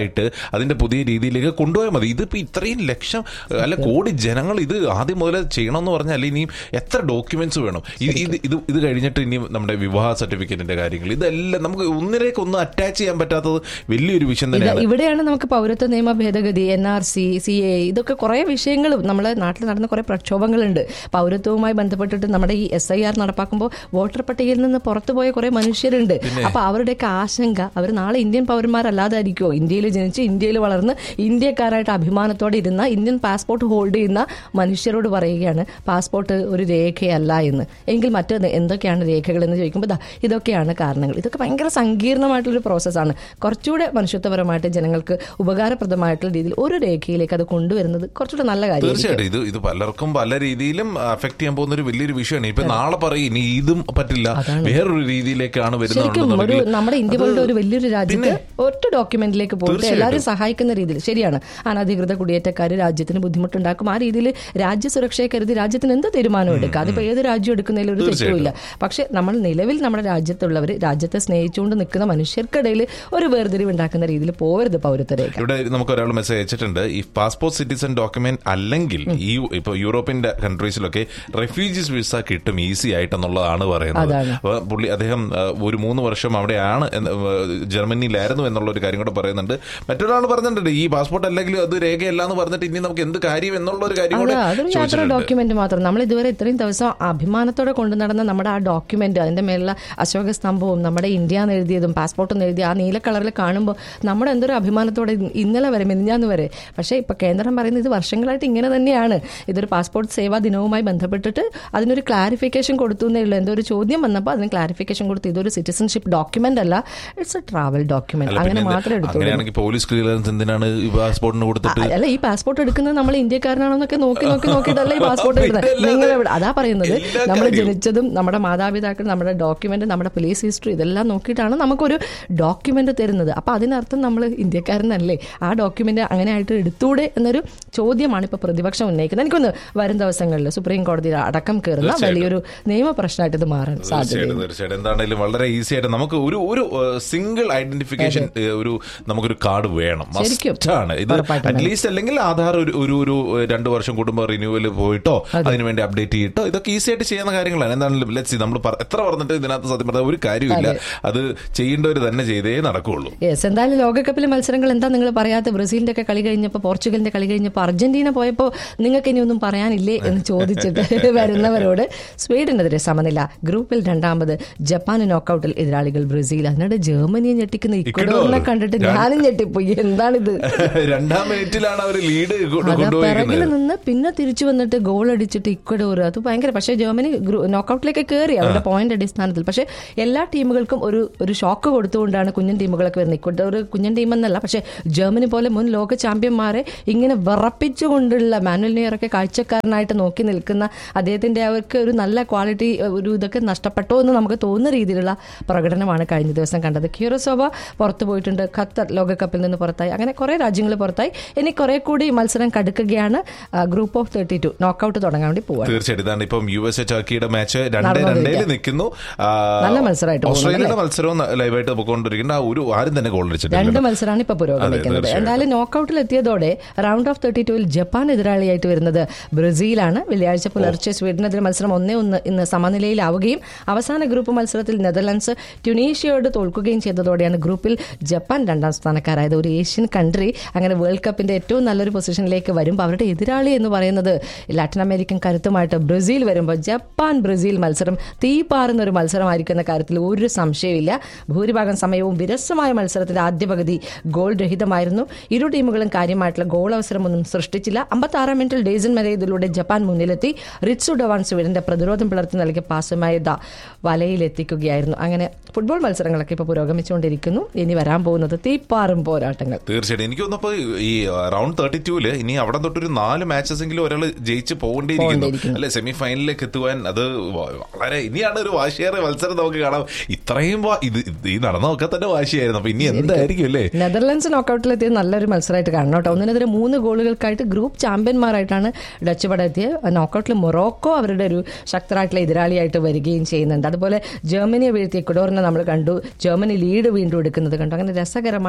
ആയിട്ട് അതിന്റെ പുതിയ രീതിയിലേക്ക് കൊണ്ടുപോയാൽ മതി ഇതിപ്പോ ഇത്രയും ലക്ഷം അല്ല കോടി ജനങ്ങൾ ഇത് ആദ്യം മുതൽ ചെയ്യണമെന്ന് പറഞ്ഞാൽ ഇനിയും എത്ര ഡോക്യുമെന്റ്സ് വേണം ഇത് ഇത് ഇത് ഇത് കഴിഞ്ഞിട്ട് ഇനിയും നമ്മുടെ വിവാഹ സർട്ടിഫിക്കറ്റിന്റെ കാര്യങ്ങൾ ഇതെല്ലാം നമുക്ക് ഒന്നിലേക്ക് ഒന്നും അറ്റാച്ച് ചെയ്യാൻ പറ്റാത്തത് വലിയൊരു വിഷയം ഇത് തന്നെയാണ് ഇവിടെയാണ് നമുക്ക് പൗരത്വ നിയമ ഭേദഗതി N R C C A ഇതൊക്കെ കുറെ വിഷയങ്ങൾ നമ്മളെ നാട്ടിൽ നടന്ന കുറെ പ്രക്ഷോഭങ്ങളുണ്ട് പൗരത്വവുമായി ബന്ധപ്പെട്ടിട്ട് നമ്മുടെ ഈ എസ് ഐ ആർ നടപ്പാക്കുമ്പോൾ വോട്ടർ പട്ടികയിൽ നിന്ന് പുറത്തുപോയ കുറെ മനുഷ്യരുണ്ട് അപ്പൊ അവരുടെയൊക്കെ ആശങ്ക അവർ നാളെ ഇന്ത്യൻ പൗരന്മാരല്ലാതായിരിക്കുമോ ഇന്ത്യയിൽ ജനിച്ച് ഇന്ത്യയിൽ വളർന്ന് ഇന്ത്യക്കാരായിട്ട് അഭിമാനത്തോടെ ഇരുന്ന ഇന്ത്യൻ പാസ്പോർട്ട് ഹോൾഡ് ചെയ്യുന്ന മനുഷ്യരോട് പറയുകയാണ് പാസ്പോർട്ട് ഒരു രേഖയല്ല എന്ന് എങ്കിൽ മറ്റൊന്ന് എന്തൊക്കെയാണ് രേഖകൾ എന്ന് ചോദിക്കുമ്പോൾ ദാ ഇതൊക്കെയാണ് കാരണങ്ങൾ ഇതൊക്കെ ഭയങ്കര സങ്കീർണമായിട്ടുള്ളൊരു പ്രോസസ്സാണ് കുറച്ചുകൂടെ മനുഷ്യത്വപരമായിട്ട് ജനങ്ങൾക്ക് ഉപകാരപ്രദമായിട്ടുള്ള രീതിയിൽ ഒരു രേഖയിലേക്ക് അത് കൊണ്ടുവരുന്നത് കുറച്ചുകൂടെ നല്ല കാര്യം തീർച്ചയായിട്ടും ഇത് ഇത് പലർക്കും പല രീതിയിലും അഫക്ട് ചെയ്യാൻ പോകുന്ന ഒരു വലിയൊരു വിഷയമാണ് ഇപ്പൊ നാളെ പറയും ഇനി ഇതും പറ്റില്ല വേറൊരു രീതിയിലേക്കാണ് ശരിക്കും ഒരു വരുന്നത് നമ്മുടെ ഇന്ത്യ പോലുള്ള ഒരു വലിയൊരു രാജ്യത്ത് ഒറ്റ ഡോക്യുമെന്റിലേക്ക് പോയിട്ട് എല്ലാവരും സഹായിക്കുന്ന രീതിയിൽ ശരിയാണ് അനധികൃത കുടിയേറ്റക്കാർ രാജ്യത്തിന് ബുദ്ധിമുട്ടുണ്ടാക്കും ആ രീതിയിൽ രാജ്യ സുരക്ഷയെ കരുതി രാജ്യത്തിന് എന്ത് തീരുമാനം എടുക്കാം അതിപ്പോ ഏത് രാജ്യം എടുക്കുന്നതിൽ ഒരു തെറ്റുമില്ല പക്ഷെ നമ്മൾ നിലവിൽ നമ്മുടെ രാജ്യത്തുള്ളവർ രാജ്യത്തെ സ്നേഹിച്ചുകൊണ്ട് നിൽക്കുന്ന മനുഷ്യർക്കിടയിൽ ഒരു വേർതിരിവ് ഉണ്ടാക്കുന്ന രീതിയിൽ പോകരുത് പൗരത്വ രേഖ ഇവിടെ നമുക്ക് ഒരാൾ മെസ്സേജ് അയച്ചിട്ടുണ്ട് ഈ പാസ്പോർട്ട് സിറ്റിസൺ ഡോക്യുമെന്റ് അല്ലെങ്കിൽ ഈ ഇപ്പൊ യൂറോപ്യൻ കൺട്രീസിലൊക്കെ റെഫ്യൂജീസ് വിസ കിട്ടും ഈസി ആയിട്ടെന്നുള്ളതാണ് പറയുന്നത് അതാണ്. അപ്പൊ പുള്ളി അദ്ദേഹം ആ, ഒരു മൂന്ന് വർഷം അവിടെയാണ് എന്ന്, ആ, ജർമ്മനിയിലായിരുന്നു എന്നുള്ള ഒരു കാര്യം കൂടെ പറയുന്നുണ്ട് മറ്റൊരാൾ പറഞ്ഞിട്ടുണ്ട് ഈ പാസ്പോർട്ട് അല്ലെങ്കിൽ അത് രേഖയല്ല എന്ന് പറഞ്ഞിട്ട് ഇനി നമുക്ക് എന്ത് കാര്യം എന്നുള്ള ഒരു കാര്യം കൂടെ അതെ അതൊരു യാത്ര ചോദിച്ചിട്ടുണ്ട് ഡോക്യുമെന്റ് മാത്രം നമ്മൾ ഇതുവരെ ഇത്രയും ദിവസം അഭിമാനത്തോടെ കൊണ്ടു നടന്ന നമ്മുടെ ആ ഡോക്യുമെന്റ് അതിന്റെ മേലുള്ള അശോക സ്തംഭവും നമ്മുടെ ഇന്ത്യ എന്ന് എഴുതിയതും പാസ്പോർട്ട് എന്ന് എഴുതിയ ആ നീല കളറിൽ കാണുമ്പോൾ നമ്മുടെ എന്തൊരു അഭിമാനത്തോടെ ഇ- ഇന്നലെ വരെ മിനിഞ്ഞാന്ന് വരെ പക്ഷേ ഇപ്പൊ കേന്ദ്രം പറയുന്നത് ഇത് വർഷങ്ങളായിട്ട് ഇങ്ങനെ തന്നെയാണ് ഇതൊരു പാസ്പോർട്ട് സേവാ ദിനവുമായി ബന്ധപ്പെട്ടിട്ട് അതിനൊരു ക്ലാരിഫിക്കേഷൻ കൊടുത്തു എന്നേ ഉള്ളൂ എന്തോ ഒരു ചോദ്യം വന്നപ്പോൾ അതിന് ക്ലാരിഫിക്കേഷൻ കൊടുത്തു ഇതൊരു സിറ്റിസൺഷിപ്പ് ഡോക്യുമെന്റ് അല്ല ഇറ്റ്സ് എ ട്രാവൽ ഡോക്യുമെന്റ് അല്ല, അങ്ങനെ പിന്നെ മാത്രമേ എടുത്തുള്ളൂ അങ്ങനെയാണെങ്കിൽ പോലീസ് ക്ലിയറൻസ് എന്തിനാണ് ഈ പാസ്പോർട്ടിന് കൊടുത്തിട്ട് അല്ല ഈ പാസ്പോർട്ട് എടുക്കുന്നത് നമ്മൾ ഇന്ത്യക്കാരനാണെന്നൊക്കെ നോക്കി നോക്കി നോക്കിയിട്ടല്ല ഈ പാസ്പോർട്ട് എടുക്കുന്നത് ഇതല്ലാതെ നിങ്ങൾ എവിടെ അതാ പറയുന്നത് എല്ലാ നമ്മൾ കാര്യവും. ജനിച്ചതും നമ്മുടെ മാതാപിതാക്കൾ നമ്മുടെ ഡോക്യുമെന്റ് നമ്മുടെ പോലീസ് ഹിസ്റ്ററി ഇതെല്ലാം നോക്കിയിട്ടാണ് നമുക്കൊരു ഡോക്യുമെന്റ് തരുന്നത് അപ്പൊ അതിനർത്ഥം നമ്മൾ ഇന്ത്യക്കാരനല്ലേ ആ ഡോക്യുമെന്റ് അങ്ങനെ ആയിട്ട് എടുത്തൂടെ എന്നൊരു ചോദ്യമാണ് ഇപ്പൊ പ്രതിപക്ഷം ഉന്നയിക്കുന്നത് എനിക്കൊന്ന് വരും ദിവസങ്ങളിൽ സുപ്രീം കോടതി അടക്കം കയറുന്ന വലിയൊരു നിയമ പ്രശ്നമായിട്ട് ഇത് മാറാൻ സാധ്യത തീർച്ചയായിട്ടും തീർച്ചയായിട്ടും എന്താണെങ്കിലും വളരെ ഈസി ആയിട്ട് നമുക്ക് ഒരു ഒരു സിംഗിൾ ഐഡന്റിഫിക്കേഷൻ ഒരു നമുക്കൊരു കാർഡ് വേണം ശരിക്കും. Must ആണ് ഇത് ഉറപ്പായിട്ടും വേണം. അറ്റ്ലീസ്റ്റ് അല്ലെങ്കിൽ ആധാർ ഒരു ഒരു ഒരു രണ്ടു വർഷം കൂടുമ്പോൾ റിന്യൂവൽ പോയിട്ടോ അതിനുവേണ്ടി അപ്ഡേറ്റ് ചെയ്തിട്ടോ ഇതൊക്കെ ഈസി ആയിട്ട് ചെയ്യുന്ന കാര്യങ്ങളാണ് എന്താണെങ്കിലും ലെറ്റ്സ് നമ്മൾ എത്ര പറഞ്ഞിട്ട് ഇതിനകത്ത് സത്യം പറഞ്ഞാൽ ഒരു കാര്യമില്ല അത് ചെയ്യേണ്ടവർ തന്നെ ചെയ്തേ നടക്കുള്ളൂ യെസ് എന്തായാലും ലോകകപ്പിലെ മത്സരങ്ങൾ എന്താ നിങ്ങൾ പറയാത്ത ബ്രസീലിന്റെ ഒക്കെ കളി കഴിഞ്ഞപ്പോൾ പോർച്ചുഗലിന്റെ കളി കഴിഞ്ഞപ്പോൾ അർജന്റീന പോയപ്പോൾ നിങ്ങൾക്ക് ഇനി ഒന്നും പറയാനില്ലേ എന്ന് ചോദിച്ചിട്ട് വരുന്നവരോട് സ്വീഡനെതിരെ സമനില ഗ്രൂപ്പിൽ രണ്ടാമത് ജപ്പാന് നോക്കൌട്ടിൽ എതിരാളികൾ ബ്രസീൽ അതിനിടെ ജർമ്മനിയെ ഞെട്ടിക്കുന്ന ഇക്വഡോറിനെ കണ്ടിട്ട് ഞാനും ഞെട്ടിപ്പോയി എന്താണിത് രണ്ടാം മിനിറ്റിലാണ് അവർ ലീഡ് അതാ പിറകിൽ കൊണ്ടുപോയിരിക്കുന്നത് നിന്ന് പിന്നെ തിരിച്ചു വന്നിട്ട് ഗോൾ അടിച്ചിട്ട് ഇക്വഡോർ അത് ഭയങ്കര പക്ഷേ ജർമ്മനി നോക്കൌട്ടിലേക്ക് കയറി അവരുടെ പോയിന്റ് അടിസ്ഥാനത്തിൽ പക്ഷേ എല്ലാ ടീമുകൾക്കും ഒരു ഒരു ഷോക്ക് കൊടുത്തുകൊണ്ടാണ് കുഞ്ഞൻ ടീമുകളൊക്കെ വരുന്നത് ഇക്വഡോർ കുഞ്ഞൻ ടീം എന്നല്ല പക്ഷേ ജർമ്മനി പോലെ മുൻ ലോക ചാമ്പ്യന്മാരെ ഇങ്ങനെ വിറപ്പിച്ചുകൊണ്ടുള്ള മാനുവൽ നെയറൊക്കെ കാഴ്ചക്കാരനായിട്ട് നോക്കി നിൽക്കുന്ന അദ്ദേഹത്തിന്റെ അവർക്ക് ഒരു നല്ല ക്വാളിറ്റി ഒരു ഇതൊക്കെ നഷ്ടപ്പെട്ടോ എന്ന് നമുക്ക് തോന്നുന്ന രീതിയിലുള്ള പ്രകടനമാണ് കഴിഞ്ഞ ദിവസം കണ്ടത് ക്യൂറോസോവ പുറത്തു പോയിട്ടുണ്ട് ഖത്തർ ലോകകപ്പിൽ നിന്ന് പുറത്തായി അങ്ങനെ കുറെ രാജ്യങ്ങൾ പുറത്തായി ഇനി കുറെ കൂടി മത്സരം കടുക്കുകയാണ് group of thirty two knockout തുടങ്ങാൻ വേണ്ടി പോവാണ് തീർച്ചയായിട്ടും ഇതാണ് ഇപ്പം യു എസ് എ ടർക്കിയുടെ മാച്ച് രണ്ട് നടന്നുകൊണ്ടിരിക്കുക. രണ്ടേല് നിൽക്കുന്നു ആ, നല്ല മത്സരമായിട്ട് പോകുന്നു, ഓസ്ട്രേലിയയുടെ മത്സരവും ലൈവായിട്ട് പോയിക്കൊണ്ടിരിക്കുന്ന ആ ഒരു ആരും തന്നെ ഗോൾ രണ്ട് അടിച്ചിട്ടില്ല മത്സരമാണ് ഇപ്പൊ പുരോഗമിക്കുന്നത് തീർച്ചയായും. എന്തായാലും നോക്കൌട്ടിൽ എത്തിയതോടെ റൗണ്ട് ഓഫ് തേർട്ടി ടുവിൽ ജപ്പാൻ എതിരാളിയായിട്ട് വരുന്നത് ബ്രസീലാണ് വെള്ളിയാഴ്ച പുലർച്ചെ സ്വീഡനെതിരെ മത്സരം ഒന്നേ ഒന്ന് ഇന്ന് സമനിലയിലാവുകയും അവസാന ഗ്രൂപ്പ് മത്സരത്തിൽ നെതർലൻഡ്സ് ട്യുണീഷ്യയോട് തോൽക്കുകയും ചെയ്തതോടെയാണ് ഗ്രൂപ്പിൽ ജപ്പാൻ രണ്ടാം സ്ഥാനക്കാരായത് ഒരു ഏഷ്യൻ കൺട്രി അങ്ങനെ വേൾഡ് കപ്പിന്റെ ഏറ്റവും നല്ലൊരു പൊസിഷനിലേക്ക് വരുമ്പോൾ അവരുടെ എതിരാളി എന്ന് പറയുന്നത് ലാറ്റിൻ അമേരിക്കൻ കരുത്തുമായിട്ട് ബ്രസീൽ വരുമ്പോൾ ജപ്പാൻ ബ്രസീൽ മത്സരം തീപാറുന്ന ഒരു മത്സരമായിരിക്കും എന്ന കാര്യത്തിൽ ഒരു സംശയമില്ല ഭൂരിഭാഗം സമയവും വിരസമായ മത്സരത്തിന്റെ ആദ്യ പകുതി ഗോൾ രഹിതമായിരുന്നു ഇരു ടീമുകളും കാര്യമായിട്ടുള്ള ഗോൾ അവസരമൊന്നും സൃഷ്ടിച്ചില്ല അമ്പത്തി ആറാം മിനിറ്റിൽ ഡേസൻ മെരേതിലൂടെ ജപ്പാൻ മുന്നിലെത്തി റിറ്റ്സു ഡവാൻ സ്വീഡന്റെ പ്രതിരോധം പിളർത്തി നൽകിയ പാസുമായി ദ വലയിലെത്തിക്കുകയായിരുന്നു അങ്ങനെ ഫുട്ബോൾ മത്സരങ്ങളൊക്കെ ഇപ്പോൾ പുരോഗമിച്ചുകൊണ്ടിരിക്കുന്നു ഇനി വരാൻ പോകുന്നത് തീപ്പാറും പോരാട്ടങ്ങൾ തീർച്ചയായിട്ടും എനിക്ക് തോന്നുന്നപ്പോ ഈ റൗണ്ട് തേർട്ടി ടൂല് ഇനി അവിടെ തൊട്ടൊരു നാല് മാച്ചസ് എങ്കിലും ഒരാൾ ജയിച്ച് പോകേണ്ടിയിരിക്കുന്നു പോകേണ്ടിയിരിക്കുന്നു. അല്ലെ സെമി ഫൈനലിലേക്ക് എത്തുവാൻ അത് വ- വളരെ ഇനിയാണ് ഒരു വാശിയേറെ മത്സരം നമുക്ക് കാണാം ഇത്രയും വാ- ഇത് ഇത് ഈ നടന്നൊക്കെ തന്നെ വാശിയായിരുന്നു അപ്പൊ ഇനി എന്തായിരിക്കും അല്ലേ നെതർലൻഡ്സ് നോക്കൌട്ടിലെത്തിയത് നല്ലൊരു മത്സരമായിട്ട് കാണണം കേട്ടോ ഒന്നിനെതിരെ മൂന്ന് ഗോളുകൾക്കായിട്ട് ഗ്രൂപ്പ് ചാമ്പ്യന്മാരായിട്ടാണ് ഡച്ച് പട എത്തിയത് നോക്കൌട്ടിൽ മൊറോക്കോ അവരുടെ ഒരു ശക്തരായിട്ടുള്ള എതിരാളിയായിട്ട് വരികയും ചെയ്യുന്നുണ്ട് അതുപോലെ ജർമ്മനിയെ വീഴ്ത്തി എക്വഡോറിനെ നമ്മൾ കണ്ടു ജർമ്മനി ലീഡ് വീണ്ടും എടുക്കുന്നത് കണ്ടു അങ്ങനെ രസകരമായിട്ടുള്ള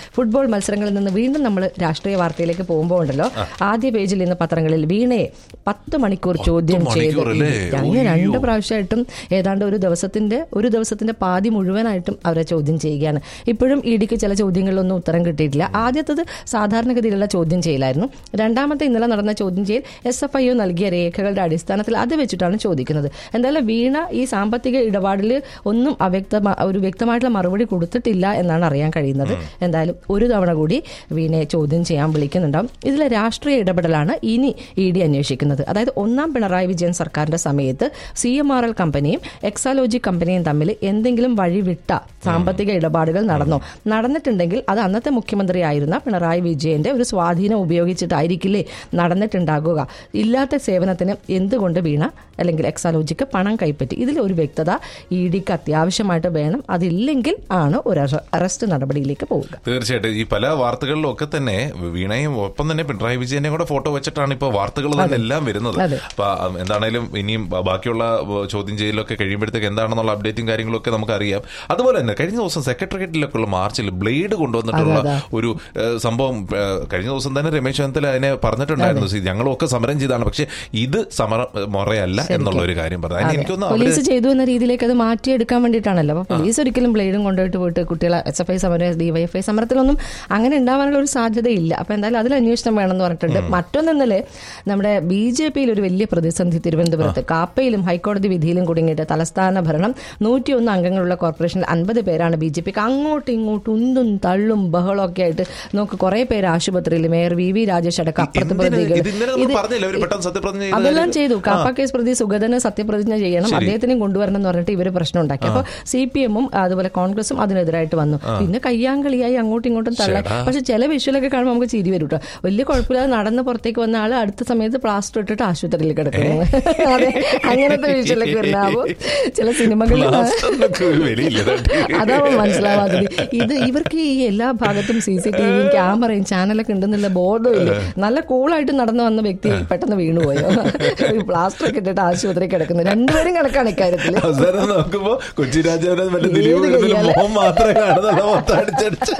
ഫുട്ബോൾ മത്സരങ്ങളിൽ നിന്ന് വീണ്ടും നമ്മൾ രാഷ്ട്രീയ വാർത്തയിലേക്ക് പോകുമ്പോൾ ഉണ്ടല്ലോ ആദ്യ പേജിൽ ഇന്ന് പത്രങ്ങളിൽ വീണയെ പത്ത് മണിക്കൂർ ചോദ്യം ചെയ്ത് മണിക്കൂർ അല്ലേ? അങ്ങനെ രണ്ട് പ്രാവശ്യമായിട്ടും ഏതാണ്ട് ഒരു ദിവസത്തിന്റെ ഒരു ദിവസത്തിന്റെ പാതി മുഴുവനായിട്ടും അവരെ ചോദ്യം ചെയ്യുകയാണ് ഇപ്പോഴും ഇ ഡിക്ക് ചില ചോദ്യങ്ങളിലൊന്നും ഉത്തരം കിട്ടിയിട്ടില്ല ആദ്യത്തത് സാധാരണഗതിയിലുള്ള ചോദ്യം ചെയ്യലായിരുന്നു രണ്ടാമത്തെ ഇന്നലെ നടന്ന ചോദ്യം ചെയ്യൽ എസ് എഫ് ഐ ഒ നൽകിയ രേഖകളുടെ അടിസ്ഥാനത്തിൽ അത് വെച്ചിട്ടാണ് ചോദിക്കുന്നത് എന്തായാലും വീണ ഈ സാമ്പത്തിക ഇടപാടിൽ ഒന്നും അവ്യക്ത ഒരു വ്യക്തമായിട്ടുള്ള മറുപടി കൊടുത്തിട്ടില്ല എന്നാണ് അറിയാൻ കഴിയുന്നത് എന്തായാലും ഒരു തവണ കൂടി വീണയെ ചോദ്യം ചെയ്യാൻ വിളിക്കുന്നുണ്ടാവും ഇതിലെ രാഷ്ട്രീയ ഇടപെടലാണ് ഇനി ഇ ഡി അന്വേഷിക്കുന്നത് അതായത് ഒന്നാം പിണറായി വിജയൻ സർക്കാരിന്റെ സമയത്ത് സി എം ആർ എൽ കമ്പനിയും എക്സാലോജി കമ്പനിയും തമ്മിൽ എന്തെങ്കിലും വഴിവിട്ട സാമ്പത്തിക ഇടപാടുകൾ നടന്നോ നടന്നിട്ടുണ്ടെങ്കിൽ അത് അന്നത്തെ മുഖ്യമന്ത്രിയായിരുന്ന പിണറായി വിജയന്റെ ഒരു സ്വാധീനം ഉപയോഗിച്ചിട്ടായിരിക്കില്ലേ നടന്നിട്ടുണ്ടാകുക ഇല്ലാത്ത സേവനത്തിന് എന്തുകൊണ്ട് വീണ അല്ലെങ്കിൽ എക്സാലോജിക്ക് പണം കൈപ്പറ്റി ഇതിൽ ഒരു വ്യക്തത ഇ ഡിക്ക് അത്യാവശ്യമായിട്ട് വേണം അതില്ലെങ്കിൽ ആണ് ഒരു അറ- അറസ്റ്റ് നടപടിയിലേക്ക് പോവുക തീർച്ചയായിട്ടും ഈ പല വാർത്തകളിലും ഒക്കെ തന്നെ വീണയും ഒപ്പം തന്നെ പിണറായി വിജയനെ കൂടെ ഫോട്ടോ വെച്ചിട്ടാണ് ഇപ്പൊ വാർത്തകൾ തന്നെ എല്ലാം വരുന്നത് അതെ. അപ്പൊ അ- എന്താണേലും ഇനിയും ബ- ബാക്കിയുള്ള ബ- ചോദ്യം ചെയ്യലൊക്കെ കഴിയുമ്പോഴത്തേക്ക് എന്താണെന്നുള്ള അപ്ഡേറ്റും കാര്യങ്ങളും ഒക്കെ നമുക്ക് അറിയാം അതുപോലെ തന്നെ കഴിഞ്ഞ ദിവസം സെക്രട്ടേറിയറ്റിലൊക്കെ ഉള്ള മാർച്ചിൽ ബ്ലേഡ് കൊണ്ടുവന്നിട്ടുള്ള അതെ, ഒരു ഏഹ്, സംഭവം ഏഹ്, കഴിഞ്ഞ ദിവസം തന്നെ രമേശ് ചെന്നിത്തല അതിനെ പറഞ്ഞിട്ടുണ്ടായിരുന്നു "See, ഞങ്ങളൊക്കെ സമരം ചെയ്താണ് പക്ഷെ ഇത് സമരം ഏഹ്, മുറയല്ല എന്നുള്ള ഒരു കാര്യം പറഞ്ഞു അതിന് അതെ. എനിക്കൊന്നും അവര് പോലീസ് ചെയ്തു എന്ന രീതിയിലേക്ക് അത് മാറ്റിയെടുക്കാൻ വേണ്ടിയിട്ടാണല്ലോ അപ്പൊ പോലീസ് ഒരിക്കലും ബ്ലേഡും കൊണ്ടുപോയിട്ട് പോയിട്ട് കുട്ടികളെ എസ് എഫ് ഐ സമരം ഡിവൈഎഫ്ഐ സമരത്തിലൊന്നും അങ്ങനെ ഉണ്ടാവാനുള്ള ഒരു സാധ്യതയില്ല അപ്പൊ എന്തായാലും അതിൽ അന്വേഷണം വേണമെന്ന് പറഞ്ഞിട്ടുണ്ട് മറ്റൊന്നെന്നല്ലേ നമ്മുടെ ബി ജെ പിയിൽ ഒരു വലിയ പ്രതിസന്ധി തിരുവനന്തപുരത്ത് കാപ്പയിലും ഹൈക്കോടതി വിധിയിലും കുടുങ്ങിയിട്ട് തലസ്ഥാന ഭരണം നൂറ്റിയൊന്ന് അംഗങ്ങളുള്ള കോർപ്പറേഷനിൽ അൻപത് പേരാണ് ബി ജെ പിക്ക് അങ്ങോട്ടും ഇങ്ങോട്ടും ഉന്തും തള്ളും ബഹളവും ഒക്കെ ആയിട്ട് നമുക്ക് കുറെ പേര് ആശുപത്രിയിൽ മേയർ വി വി രാജേഷ് അടക്കം അപ്പുറത്ത് എന്തിന് പ്രതികൾ ഇത് ഇന്നലെ നമ്മൾ ഇത് പറഞ്ഞില്ല അവര് പെട്ടെന്ന് സത്യപ്രതിജ്ഞ ചെയ്ത അതെല്ലാം കാര്യം? ചെയ്തു കാപ്പ കേസ് പ്രതി സുഗതന് സത്യപ്രതിജ്ഞ ചെയ്യണം ശരി. അദ്ദേഹത്തിനും കൊണ്ടുവരണം എന്ന് പറഞ്ഞിട്ട് ഇവര് പ്രശ്നം ഉണ്ടാക്കി അപ്പൊ സി പി എമ്മും അതുപോലെ കോൺഗ്രസും അതിനെതിരായിട്ട് വന്നു പിന്നെ കയ്യാങ്കളിയായി അങ്ങോട്ടും ഇങ്ങോട്ടും തള്ളാൻ പക്ഷെ ചില വിഷ്വലൊക്കെ കാണുമ്പോൾ നമുക്ക് ചിരി വരും കേട്ടോ വലിയ കുഴപ്പമില്ലാതെ നടന്ന് പുറത്തേക്ക് വന്ന ആള് അടുത്ത സമയത്ത് പ്ലാസ്റ്റർ ഇട്ടിട്ട് ആശുപത്രിയിൽ കിടക്കുന്നു അതെ അങ്ങനത്തെ വിഷ്വലൊക്കെ വരുന്ന അപ്പൊ ചില സിനിമകളിൽ പ്ലാസ്റ്ററിനൊക്കെ ഒരു വിലയില്ല കേട്ടോ. അതാവും മനസ്സിലാവാത്തത് ഇത് ഇവർക്ക് ഈ എല്ലാ ഭാഗത്തും സി സി ടി വിയും ക്യാമറയും ചാനലൊക്കെ ഉണ്ടെന്നുള്ള ബോധമില്ല നല്ല കൂളായിട്ട് നടന്നു വന്ന വ്യക്തി പെട്ടെന്ന് വീണുപോയോ പ്ലാസ്റ്റർ ഒക്കെ ഇട്ടിട്ട് ആശുപത്രി കിടക്കുന്നു രണ്ടുപേരും കണക്കാണ് ഇക്കാര്യത്തിൽ അവസാനം നോക്കുമ്പോ കൊച്ചി രാജാവിനെ മറ്റേ ഏത് ദിലീപ് കൃഷ്ണന്റെ കയ്യാലെ? മോഹം മാത്രമേ കാണുന്നുള്ളൂ മൊത്തം അടിച്ചടിച്ച്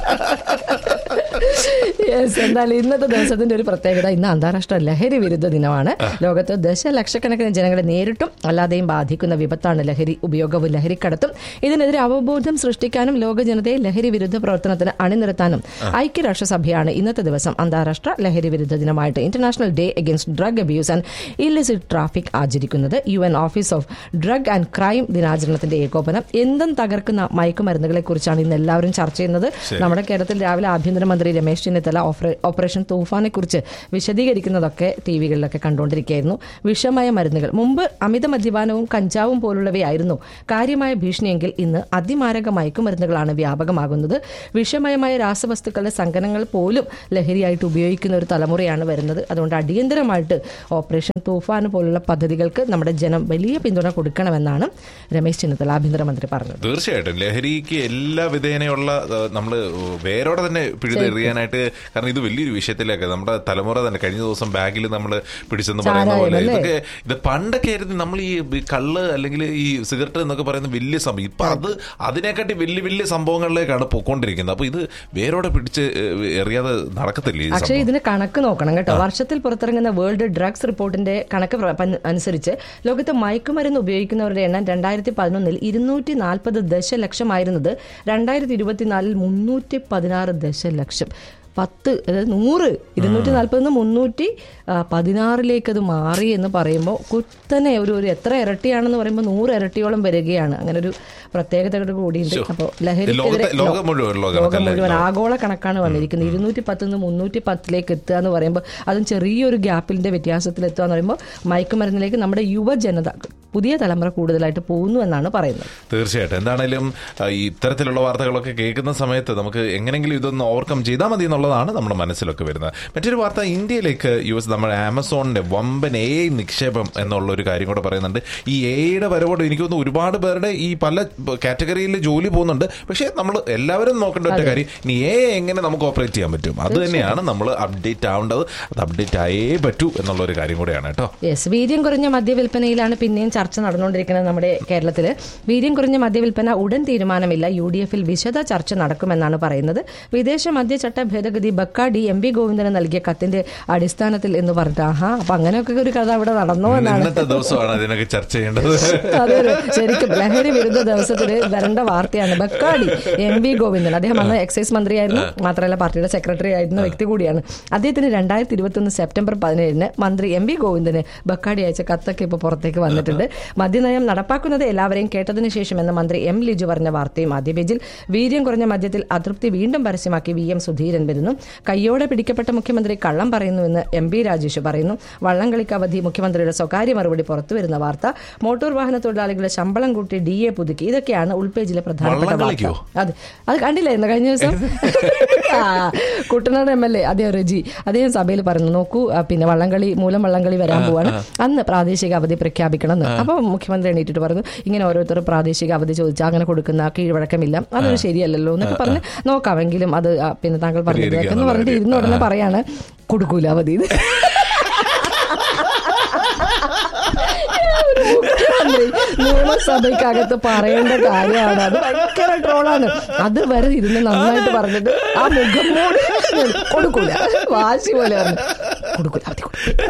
യെസ് എന്തായാലും ഇന്നത്തെ ദിവസത്തിന്റെ ഒരു പ്രത്യേകത ഇന്ന് അന്താരാഷ്ട്ര ലഹരി വിരുദ്ധ ദിനമാണ് ലോകത്ത് ദശലക്ഷക്കണക്കിന് ജനങ്ങളെ നേരിട്ടും അല്ലാതെയും ബാധിക്കുന്ന വിപത്താണ് ലഹരി ഉപയോഗവും ലഹരിക്കടത്തും ഇതിനെതിരെ അവബോധം സൃഷ്ടിക്കാനും ലോക ജനതയെ ലഹരി വിരുദ്ധ പ്രവർത്തനത്തിന് അണിനിരത്താനും ഐക്യരാഷ്ട്രസഭയാണ് ഇന്നത്തെ ദിവസം അന്താരാഷ്ട്ര ലഹരി വിരുദ്ധ ദിനമായിട്ട് international day against drug abuse and illicit traffic ആചരിക്കുന്നത് U N office of drug and crime ദിനാചരണത്തിന്റെ ഏകോപനം എന്തും തകർക്കുന്ന മയക്കുമരുന്നുകളെ കുറിച്ചാണ് ഇന്ന് എല്ലാവരും ചർച്ച ചെയ്യുന്നത് നമ്മുടെ കേരളത്തിൽ രാവിലെ ആഭ്യന്തരമന്ത്രി രമേശ് ചെന്നിത്തല ഓഫറ- ഓപ്പറേഷൻ തൂഫാനെ കുറിച്ച് വിശദീകരിക്കുന്നതൊക്കെ ടി വികളിലൊക്കെ കണ്ടുകൊണ്ടിരിക്കുകയായിരുന്നു വിഷമയ മരുന്നുകൾ മുമ്പ് അമിത മദ്യപാനവും കഞ്ചാവും പോലുള്ളവയായിരുന്നു കാര്യമായ ഭീഷണിയെങ്കിൽ ഇന്ന് അതിമാരക മയക്കുമരുന്നുകളാണ് വ്യാപകമാകുന്നത് വിഷമയമായ രാസവസ്തുക്കളുടെ സങ്കനങ്ങൾ പോലും ലഹരിയായിട്ട് ഉപയോഗിക്കുന്ന ഒരു തലമുറയാണ് വരുന്നത് അതുകൊണ്ട് അടിയന്തരമായിട്ട് ഓപ്പറേഷൻ തൂഫാൻ പോലുള്ള പദ്ധതികൾക്ക് നമ്മുടെ ജനം വലിയ പിന്തുണ കൊടുക്കണമെന്നാണ് രമേശ് ചെന്നിത്തല ആഭ്യന്തരമന്ത്രി പറഞ്ഞത് തീർച്ചയായിട്ടും ലഹരിക്ക് എല്ലാ വിധേനയുള്ള ഏഹ്, നമ്മള് വേരോടെ തന്നെ പിഴുതെറിയാനായിട്ട് കാരണം ഇത് വലിയൊരു വിഷയത്തിലേക്ക് നമ്മുടെ തലമുറ തന്നെ കഴിഞ്ഞ ദിവസം ബാഗിൽ നമ്മൾ പിടിച്ചെന്ന് പറയുന്ന ചാരായം പോലെ അല്ലേ? ഇതൊക്കെ ഇത് പണ്ടൊക്കെ ആയിരുന്നു നമ്മൾ ഈ ഈ കള്ള് അല്ലെങ്കിൽ ഈ സിഗരറ്റ് എന്നൊക്കെ പറയുന്ന വലിയ സംഭവം ഇപ്പൊ അത് അതിനെക്കാട്ടി വലിയ വലിയ സംഭവങ്ങളിലേക്കാണ് പോയിക്കൊണ്ടിരിക്കുന്നത് അപ്പൊ ഇത് വേരോടെ പിടിച്ച് ഏഹ്, എറിയാതെ നടക്കത്തില്ല ഈ പക്ഷേ സംഭവം ഇതിന് കണക്ക് നോക്കണം കേട്ടോ വർഷത്തിൽ പുറത്തിറങ്ങുന്ന വേൾഡ് ഡ്രഗ്സ് റിപ്പോർട്ടിന്റെ കണക്ക് പ്ര- പൻ- അനുസരിച്ച് ലോകത്ത് മയക്കുമരുന്ന് ഉപയോഗിക്കുന്നവരുടെ എണ്ണം രണ്ടായിരത്തി പതിനൊന്നിൽ ഇരുന്നൂറ്റി നാൽപ്പത് ദശലക്ഷമായിരുന്നത് രണ്ടായിരത്തി ഇരുപത്തിനാലിൽ മുന്നൂറ്റി പതിനാറ് ദശലക്ഷം പത്ത് അതായത് നൂറ് ഇരുന്നൂറ്റി നാൽപ്പതിന് മുന്നൂറ്റി ആ, പതിനാറിലേക്ക് അത് മാറി എന്ന് പറയുമ്പോൾ കുത്തനെ ഒരു ഒരു എത്ര ഇരട്ടിയാണെന്ന് പറയുമ്പോൾ നൂറ് ഇരട്ടിയോളം വരികയാണ് അങ്ങനെ ഒരു പ്രത്യേകതകൾ കൂടിയുണ്ട് അപ്പോൾ ലഹരിക്കെതിരെ ലോകത്തെ- ലോകം മുഴുവനുള്ള ലോകം കണക്കല്ലേ? മുഴുവൻ ആഗോള കണക്കാണ് വന്നിരിക്കുന്നത് ഇരുന്നൂറ്റി പത്തിൽ നിന്ന് മുന്നൂറ്റി പത്തിലേക്ക് എത്തുക എന്ന് പറയുമ്പോൾ അതും ചെറിയൊരു ഗ്യാപ്പിന്റെ വ്യത്യാസത്തിൽ എത്തുക എന്ന് പറയുമ്പോൾ മയക്കുമരുന്നിലേക്ക് നമ്മുടെ യുവജനത പുതിയ തലമുറ കൂടുതലായിട്ട് പോകുന്നു എന്നാണ് പറയുന്നത് തീർച്ചയായിട്ടും എന്താണേലും ആ, ഈ ഇത്തരത്തിലുള്ള വാർത്തകളൊക്കെ കേൾക്കുന്ന സമയത്ത് നമുക്ക് എങ്ങനെങ്കിലും ഇതൊന്ന് ഓവർകം ചെയ്താൽ മതി എന്നുള്ളതാണ് നമ്മുടെ മനസ്സിലൊക്കെ വരുന്നത് മറ്റൊരു വാർത്ത ഇന്ത്യയിലേക്ക് യു എസ് നമ്മുടെ ആമസോണിന്റെ വമ്പൻ എ നിക്ഷേപം എന്നുള്ള ഒരു കാര്യം കൂടെ പറയുന്നുണ്ട് ഈ എയുടെ വരവോട് എനിക്ക് തോന്നുന്നു ഒരുപാട് പേരുടെ ഈ പല കാറ്റഗറിയിൽ ജോലി പോകുന്നുണ്ട് പക്ഷേ നമ്മൾ എല്ലാവരും നോക്കേണ്ട ഒറ്റ കാര്യം ഇനി എ എങ്ങനെ നമുക്ക് ഓപ്പറേറ്റ് ചെയ്യാൻ പറ്റും അത് തന്നെയാണ് നമ്മൾ അപ്ഡേറ്റ് ആവേണ്ടത് അത് അപ്ഡേറ്റ് ആയേ പറ്റൂ എന്നുള്ള ഒരു കാര്യം കൂടെയാണ് കേട്ടോ യെസ് വീര്യം കുറഞ്ഞ മദ്യവിൽപ്പനയിലാണ് പിന്നെയും ചർച്ച ചർച്ച നടന്നുകൊണ്ടിരിക്കുന്നത് നമ്മുടെ കേരളത്തിൽ വീര്യം കുറഞ്ഞ മദ്യവിൽപ്പന ഉടൻ തീരുമാനമില്ല യു ഡി എഫിൽ വിശദ ചർച്ച നടക്കുമെന്നാണ് പറയുന്നത് വിദേശ മദ്യചട്ട ഭേദഗതി ബക്ക ഡി എം വി ഗോവിന്ദന് നൽകിയ കത്തിന്റെ അടിസ്ഥാനത്തിൽ എന്ന് പറഞ്ഞിട്ട് ആഹാ അപ്പൊ അങ്ങനെയൊക്കെ ഒരു കഥ അവിടെ നടന്നോ എന്നാണ് ഇന്നത്തെ ദിവസമാണ് അതിനൊക്കെ ചർച്ച ചെയ്യേണ്ടത് അതെ അതെ ശരിക്കും ലഹരി വിരുദ്ധ ദിവസത്തിന് വരേണ്ട വാർത്തയാണ് ബക്കാടി എം വി ഗോവിന്ദൻ അദ്ദേഹം അന്ന് എക്സൈസ് മന്ത്രിയായിരുന്നു മാത്രമല്ല പാർട്ടിയുടെ സെക്രട്ടറി ആയിരുന്ന വ്യക്തി കൂടിയാണ് അദ്ദേഹത്തിന് രണ്ടായിരത്തി ഇരുപത്തി ഒന്ന് സെപ്റ്റംബർ പതിനേഴിന് മന്ത്രി എം വി ഗോവിന്ദന് ബക്കാടി അയച്ച കത്തൊക്കെ ഇപ്പോൾ പുറത്തേക്ക് വന്നിട്ടുണ്ട് മദ്യനയം നടപ്പാക്കുന്നത് എല്ലാവരെയും കേട്ടതിന് ശേഷം എന്ന മന്ത്രി എം ലിജു പറഞ്ഞ വാർത്തയും ആദ്യ പേജിൽ വീര്യം കുറഞ്ഞ മദ്യത്തിൽ അതൃപ്തി വീണ്ടും പരസ്യമാക്കി വി എം സുധീരൻ വരുന്നു കയ്യോടെ പിടിക്കപ്പെട്ട മുഖ്യമന്ത്രി കള്ളം പറയുന്നുവെന്ന് എം പി രാജേഷ് പറയുന്നു വള്ളംകളിക്ക് അവധി മുഖ്യമന്ത്രിയുടെ സ്വകാര്യ മറുപടി പുറത്തു വരുന്ന വാർത്ത മോട്ടോർ വാഹന തൊഴിലാളികളുടെ ശമ്പളം കൂട്ടി ഡി എ പുതുക്കി ഇതൊക്കെയാണ് ഉൾപേജിലെ പ്രധാനപ്പെട്ട വാർത്ത വള്ളംകളിക്കോ? അതെ അത് കണ്ടില്ലായിരുന്നു കഴിഞ്ഞ ദിവസം ആ, കുട്ടനാട് എം എൽ എ അദ്ദേഹം റെജി അദ്ദേഹം സഭയിൽ പറഞ്ഞു നോക്കൂ ആ, പിന്നെ വള്ളംകളി മൂലം വള്ളംകളി വരാൻ പോവാണ് അന്ന് പ്രാദേശിക അവധി പ്രഖ്യാപിക്കണം എന്ന് അപ്പൊ മുഖ്യമന്ത്രി എണീറ്റിട്ട് പറഞ്ഞു ഇങ്ങനെ ഓരോരുത്തർ പ്രാദേശിക അവധി ചോദിച്ചാൽ അങ്ങനെ കൊടുക്കുന്ന കീഴ്വഴക്കമില്ല അതൊരു ശരിയല്ലല്ലോ എന്നൊക്കെ പറഞ്ഞ് നോക്കാമെങ്കിലും അത് ആ, പിന്നെ താങ്കൾ പറഞ്ഞത് എന്ന് പറഞ്ഞിട്ട് ഇരുന്ന ഉടനെ പറയാണ് കൊടുക്കൂല അവധി ഇത്. ഒരു മുഖ്യമന്ത്രി നിയമസഭയ്ക്കകത്ത് പറയേണ്ട കാര്യമാണ് അത് ഭയങ്കര ട്രോളാണ് അത് വരെ ഇരുന്ന് നന്നായിട്ട് പറഞ്ഞിട്ട് ആ മുഖം മൂടി കൊടുക്കൂല വാശി പോലെ പറഞ്ഞു കൊടുക്കൂല അവധി കൊടുക്കൂല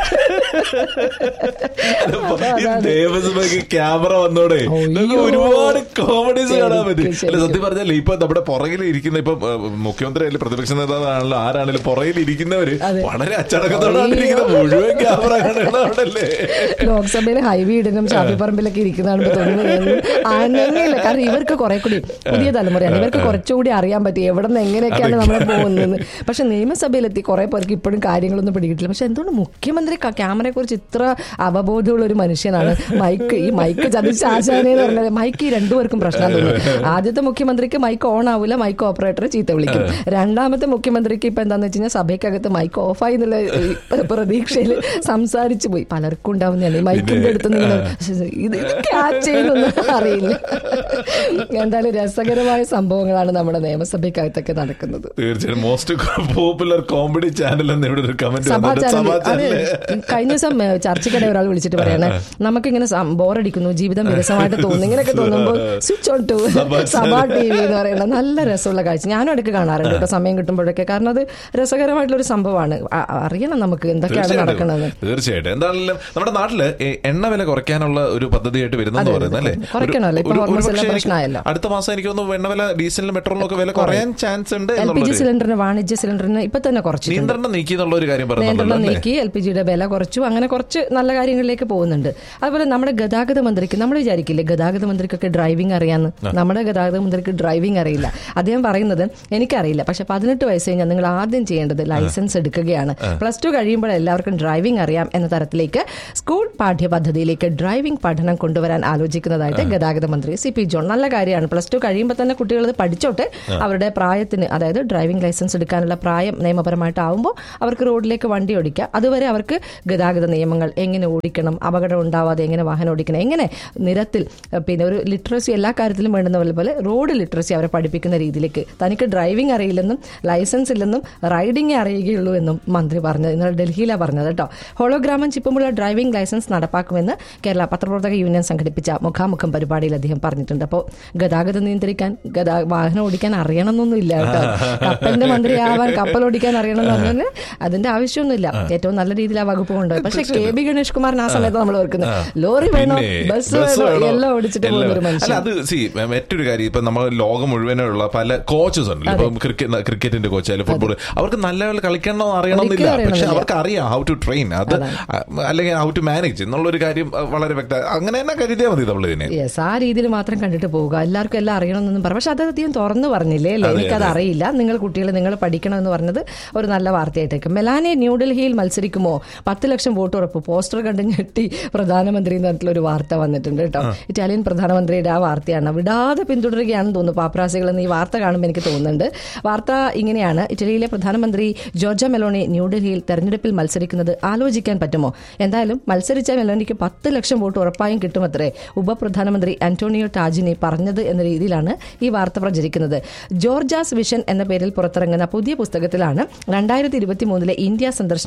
അപ്പൊ ഈ അതാണ്. ദേവസ്വമൊക്കെ ക്യാമറ വന്നോടെ നമുക്ക് അയ്യോ. ഒരുപാട് കോമഡീസ് കാണാൻ പറ്റും ശരിക്കും, അല്ല സത്യം പറഞ്ഞാൽ ഇപ്പൊ നമ്മുടെ പുറകിൽ ഇരിക്കുന്ന ഇപ്പൊ ഏഹ്, മുഖ്യമന്ത്രി അല്ലെങ്കിൽ പ്രതിപക്ഷ നേതാവാണല്ലോ ആരാണെങ്കിലും പുറകിൽ ഇരിക്കുന്നവര് അതെ. വളരെ അച്ചടക്കത്തോടാണ്ടിരിക്കുന്ന മുഴുവൻ ക്യാമറ കാണുന്നതല്ലേ ലോക്സഭയിൽ ഹൈവേ ഇടനും ഷാഫിപ്പറമ്പിലൊക്കെ ഇരിക്കുന്നതാണ് തോന്നുന്നത് അനങ്ങില്ല കാരണം ഇവർക്ക് കുറെ കൂടി പുതിയ തലമുറയാണ് ഇവർക്ക് കുറച്ചുകൂടി അറിയാൻ പറ്റി എവിടെ നിന്ന് എങ്ങനെയൊക്കെയാണ് നമ്മൾ പോകുന്നത് പക്ഷെ നിയമസഭയിലെത്തി കുറെ പേർക്ക് ഇപ്പോഴും കാര്യങ്ങളൊന്നും പിടികിട്ടില്ല പക്ഷെ എന്തുകൊണ്ട് മുഖ്യമന്ത്രി ക്യാമറയെ കുറിച്ച് ഇത്ര അവബോധമുള്ള ഒരു മനുഷ്യനാണ് മൈക്ക് ഈ മൈക്ക് ചതിച്ച ആശാനെ എന്ന് പറഞ്ഞത് മൈക്ക് ഈ രണ്ടുപേർക്കും പ്രശ്നം തോന്നുന്നു ആദ്യത്തെ മുഖ്യമന്ത്രിക്ക് മൈക്ക് ഓൺ ആവില്ല മൈക്ക് ഓപ്പറേറ്റർ ചീത്ത വിളിക്കും രണ്ടാമത്തെ മുഖ്യമന്ത്രിക്ക് ഇപ്പൊ എന്താന്ന് വെച്ച് കഴിഞ്ഞാൽ സഭയ്ക്കകത്ത് മൈക്ക് ഓഫായി എന്നുള്ള ഈ പ്രതീക്ഷയിൽ സംസാരിച്ചു പോയി പലർക്കും ഉണ്ടാവുന്നതാണ് ഈ മൈക്കിന്റെ അടുത്ത് നിങ്ങൾ ഇത് ക്യാച്ച് ചെയ്യുന്നൊന്നും അറിയില്ല എന്തായാലും രസകരമായ സംഭവങ്ങളാണ് നമ്മുടെ നിയമസഭയ്ക്കകത്തൊക്കെ നടക്കുന്നത് തീർച്ചയായും മോസ്റ്റ് പോപ്പുലർ കോമഡി ചാനൽ എന്ന് ഇവിടെ ഒരു കമന്റ് സഭാ ചാനൽ സഭാ അതെ ചാനൽ കഴിഞ്ഞ ദിവസം ഏഹ്, ചർച്ചയ്ക്കിടെ ഒരാൾ വിളിച്ചിട്ട് പറയണേ നമുക്കിങ്ങനെ ബോറടിക്കുന്നു ജീവിതം വിരസമായിട്ട് തോന്നുന്നു ഇങ്ങനെയൊക്കെ തോന്നുമ്പോൾ സ്വിച്ച് ഓൺ ടു സഭാ സഭാ ടി വി എന്ന് പറയുന്നത് നല്ല രസമുള്ള കാഴ്ച ഞാനും ഇടയ്ക്ക് കാണാറുണ്ട് കേട്ടോ സമയം കിട്ടുമ്പോഴൊക്കെ കാരണം അത് രസകരമായിട്ടുള്ള ഒരു സംഭവമാണ് അ- അറിയണം നമുക്ക് എന്തൊക്കെയാണ് നടക്കുന്നത് തീർച്ചയായിട്ടും തീർച്ചയായിട്ടും എന്താണെങ്കിലും നമ്മുടെ നാട്ടില് ഈ എണ്ണ വില കുറയ്ക്കാനുള്ള ഒരു പദ്ധതിയായിട്ട് വരുന്നെന്ന് അതെ, പറയുന്നത് അല്ലേ കുറയ്ക്കണമല്ലോ. ഇപ്പൊ ഒരു- ഒരു ഹോർമോൺസ് പക്ഷേ എല്ലാം പ്രശ്നമായല്ലോ. അടുത്ത മാസം എനിക്ക് തോന്നുന്നു എണ്ണ വില ഡീസലിനും പെട്രോളിനും ഒക്കെ വില കുറയാൻ ചാൻസ് ഉണ്ട് എൽ പി ജി എന്നുള്ളൊരു സിലിണ്ടറിന് വാണിജ്യ സിലിണ്ടറിന് ഇപ്പൊ തന്നെ കുറച്ചിട്ടുണ്ട് നിയന്ത്രണം നീക്കി എന്നുള്ള ഒരു കാര്യം പറഞ്ഞല്ലോ നിയന്ത്രണം അല്ലേ നീക്കി എൽ പി ജിയുടെ വില കുറച്ചു അങ്ങനെ കുറച്ച് നല്ല കാര്യങ്ങളിലേക്ക് പോകുന്നുണ്ട് അതുപോലെ നമ്മുടെ ഗതാഗത മന്ത്രിക്ക് നമ്മൾ വിചാരിക്കില്ലേ ഗതാഗത മന്ത്രിക്കൊക്കെ ഡ്രൈവിംഗ് അറിയാന്ന് നമ്മുടെ ഗതാഗത മന്ത്രിക്ക് ഡ്രൈവിംഗ് അറിയില്ല അദ്ദേഹം പറയുന്നത് എനിക്കറിയില്ല പക്ഷെ പതിനെട്ട് വയസ്സ് കഴിഞ്ഞാൽ നിങ്ങൾ ആദ്യം ചെയ്യേണ്ടത് ലൈസൻസ് എടുക്കുകയാണ് പ്ലസ് ടു കഴിയുമ്പോൾ എല്ലാവർക്കും ഡ്രൈവിംഗ് അറിയാം എന്ന തരത്തിലേക്ക് സ്കൂൾ പാഠ്യപദ്ധതിയിലേക്ക് ഡ്രൈവിംഗ് പഠനം കൊണ്ടുവരാൻ ആലോചിക്കുന്നതായിട്ട് ഗതാഗത മന്ത്രി സി പി ജോൺ നല്ല കാര്യമാണ് പ്ലസ് ടു കഴിയുമ്പോൾ തന്നെ കുട്ടികൾ ഇത് പഠിച്ചോട്ടെ അവരുടെ പ്രായത്തിന് അതായത് ഡ്രൈവിംഗ് ലൈസൻസ് എടുക്കാനുള്ള പ്രായം നിയമപരമായിട്ടാവുമ്പോൾ അവർക്ക് റോഡിലേക്ക് വണ്ടി ഓടിക്കാം അതുവരെ അവർക്ക് ഗതാഗത നിയമങ്ങൾ എങ്ങനെ ഓടിക്കണം അപകടം ഉണ്ടാവാതെ എങ്ങനെ വാഹനം ഓടിക്കണം എങ്ങനെ നിരത്തിൽ അഹ് പിന്നെ ഒരു ലിറ്ററസി എല്ലാ കാര്യത്തിലും വേണ്ടുന്ന പോലെ പോലെ റോഡ് ലിറ്ററസി അവരെ പഠിപ്പിക്കുന്ന രീതിയിലേക്ക് തനിക്ക് ഡ്രൈവിംഗ് അറിയില്ലെന്നും ലൈസൻസ് ഇല്ലെന്നും റൈഡിംഗേ അറിയുകയുള്ളൂ എന്നും മന്ത്രി പറഞ്ഞത് ഇന്നലെ ഡൽഹിയിലാണ് പറഞ്ഞത് കേട്ടോ ഹോളോഗ്രാമം ചിപ്പുമുള്ള ഡ്രൈവിംഗ് ലൈസൻസ് നടപ്പാക്കുമെന്ന് കേരള പത്രപ്രവർത്തക യൂണിയൻ സംഘടിപ്പിച്ച മുഖാമുഖം പരിപാടിയിൽ അദ്ദേഹം പറഞ്ഞിട്ടുണ്ട് അപ്പോൾ ഗതാഗതം നിയന്ത്രിക്കാൻ ഗതാ വാഹനം ഓടിക്കാൻ അറിയണമെന്നൊന്നും ഇല്ല കേട്ടോ കപ്പലിന്റെ മന്ത്രിയാവാൻ കപ്പൽ ഓടിക്കാൻ അറിയണം എന്ന് പറഞ്ഞാൽ അതിന്റെ ആവശ്യമൊന്നുമില്ല ഏറ്റവും നല്ല രീതിയിൽ ആ വകുപ്പ് കൊണ്ടുപോയി പക്ഷെ കെ ബി ഗണേഷ് കുമാറിന് ആ സമയത്ത് നമ്മൾ ഓർക്കുന്നത് ലോറി വേണോ പിന്നെ ബസ് ബസ് വേണോ വേണോ? എല്ലാം ഓടിച്ചിട്ട് എല്ലാം. പോകുന്ന ഒരു അല്ല മനുഷ്യൻ അത് സി മറ്റൊരു കാര്യം ഇപ്പൊ നമ്മൾ ലോകം മുഴുവനുള്ള പല കോച്ചസ് ഉണ്ടല്ലോ ഇപ്പം ക്രിക്കറ്റ് ക്രിക്കറ്റിന്റെ കോച്ച് അല്ലെങ്കിൽ ഫുട്ബോൾ അവർക്ക് നല്ല കളി കളിക്കണം എന്ന് അറിയണമെന്നില്ല ഒരിക്കലും പക്ഷെ അറിയണമെന്നില്ല. അവർക്ക് അറിയാം ഹൗ ടു ട്രെയിൻ അത് അല്ലെങ്കിൽ ഹൗ ടു മാനേജ് എന്നുള്ളൊരു കാര്യം അഹ് വളരെ വ്യക്ത അങ്ങനെ തന്നെ കരുതിയാൽ മതി നമ്മൾ ഇതിനെ യെസ് ആ രീതിയിൽ മാത്രം കണ്ടിട്ട് പോവുക എല്ലാവർക്കും എല്ലാം അറിയണമെന്നൊന്നും പറ പക്ഷെ അത് അധികം തുറന്നു പറഞ്ഞില്ലേ അല്ലേ എനിക്കത് അറിയില്ല നിങ്ങൾ കുട്ടികൾ നിങ്ങൾ പഠിക്കണം എന്ന് പറഞ്ഞത് ഒരു നല്ല വാർത്തയായിട്ടേക്ക് മെലാനെ ന്യൂഡൽഹിയിൽ മത്സരിക്കുമോ പത്ത് ലക്ഷം വോട്ട് ഉറപ്പ് പോസ്റ്റർ കണ്ട് ഞെട്ടി പ്രധാനമന്ത്രി എന്ന തരത്തിലൊരു വാർത്ത വന്നിട്ടുണ്ട് കേട്ടോ ഇറ്റാലിയൻ പ്രധാനമന്ത്രിയുടെ ആ വാർത്തയാണ് വിടാതെ പിന്തുടരുകയാണെന്ന് തോന്നുന്നു പാപ്രാസികൾ എന്ന് ഈ വാർത്ത കാണുമ്പോൾ എനിക്ക് തോന്നുന്നുണ്ട് വാർത്ത ഇങ്ങനെയാണ് ഇറ്റലിയിലെ പ്രധാനമന്ത്രി ജോർജ മെലോണി ന്യൂഡൽഹിയിൽ തെരഞ്ഞെടുപ്പിൽ മത്സരിക്കുന്നത് ആലോചിക്കാൻ പറ്റുമോ എന്തായാലും മത്സരിച്ച മെലോണിക്ക് പത്ത് ലക്ഷം വോട്ട് ഉറപ്പായും കിട്ടുമത്രേ ഉപപ്രധാനമന്ത്രി അന്റോണിയോ ടാജിനി പറഞ്ഞത് എന്ന രീതിയിലാണ് ഈ വാർത്ത പ്രചരിക്കുന്നത് ജോർജാസ് വിഷൻ എന്ന പേരിൽ പുറത്തിറങ്ങുന്ന പുതിയ പുസ്തകത്തിലാണ് രണ്ടായിരത്തി ഇരുപത്തി മൂന്നിലെ ഇന്ത്യ സന്ദർശന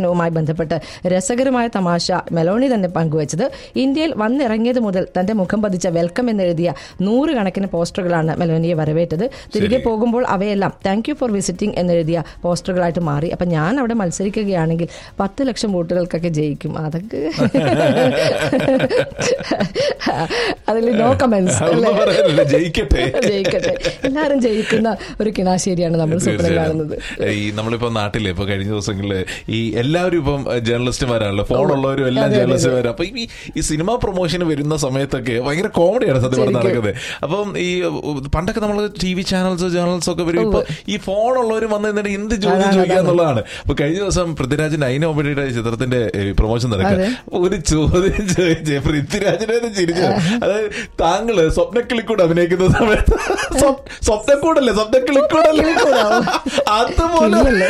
സന്ദർശനവുമായി ബന്ധപ്പെട്ട് രസകരമായ തമാശ മെലോണി തന്നെ പങ്കുവച്ചത് ഇന്ത്യയിൽ വന്നിറങ്ങിയത് മുതൽ തന്റെ മുഖം പതിച്ച വെൽക്കം എന്നെഴുതിയ നൂറുകണക്കിന് പോസ്റ്ററുകളാണ് മെലോനിയെ വരവേറ്റത് തിരികെ പോകുമ്പോൾ അവയെല്ലാം താങ്ക് യു ഫോർ വിസിറ്റിംഗ് എന്നെഴുതിയ പോസ്റ്ററുകളായിട്ട് മാറി അപ്പൊ ഞാൻ അവിടെ മത്സരിക്കുകയാണെങ്കിൽ പത്ത് ലക്ഷം വോട്ടുകൾക്കൊക്കെ ജയിക്കും അതൊക്കെ അതിൽ നോ കമന്റ്സ് അതൊന്നും പറയാനില്ല, ജയിക്കട്ടെ ജയിക്കട്ടെ എല്ലാരും ജയിക്കുന്ന ഒരു കിണാശ്ശേരിയാണ് നമ്മൾ സ്വപ്നം കാണുന്നത് ഈ നമ്മളിപ്പോ നാട്ടില് ഇപ്പൊ കഴിഞ്ഞ ദിവസങ്ങളില് ഈ എല്ലാവരും ഇപ്പം ജേർണലിസ്റ്റുമാരാണല്ലോ ഫോൺ ഉള്ളവരും എല്ലാം ജേർണലിസ്റ്റുമാരും അപ്പൊ ഈ ഈ സിനിമ പ്രൊമോഷന് വരുന്ന സമയത്തൊക്കെ ഭയങ്കര കോമഡിയാണ് സത്യം പറഞ്ഞ് നടക്കുന്നത് അപ്പം ഈ ഉ, പണ്ടൊക്കെ നമ്മൾ ടി വി ചാനൽസ് ജേർണൽസ് ഒക്കെ വരും ഇപ്പൊ ഈ ഫോൺ ഉള്ളവരും വന്ന് എന്നിട്ട് എന്ത് ചോദ്യം ചോദിക്കുക എന്നുള്ളതാണ് അപ്പൊ കഴിഞ്ഞ ദിവസം പൃഥ്വിരാജിന്റെ അയിനോബിയുടെ ചിത്രത്തിന്റെ പ്രൊമോഷൻ നടക്കുക ഒരു ചോദ്യം ചോദിച്ച് പൃഥ്വിരാജിനെ ഒന്ന് ചിരിച്ചു അതായത് താങ്കള് സ്വപ്നക്കിളിക്കൂടെ അഭിനയിക്കുന്ന സമയത്ത് സ്വപ്- സ്വപ്നക്കൂടല്ലേ സ്വപ്നക്കിളിക്കൂടല്ലേ കിളിക്കൂടാവോ? അതുപോലെ കിളിയല്ലേ?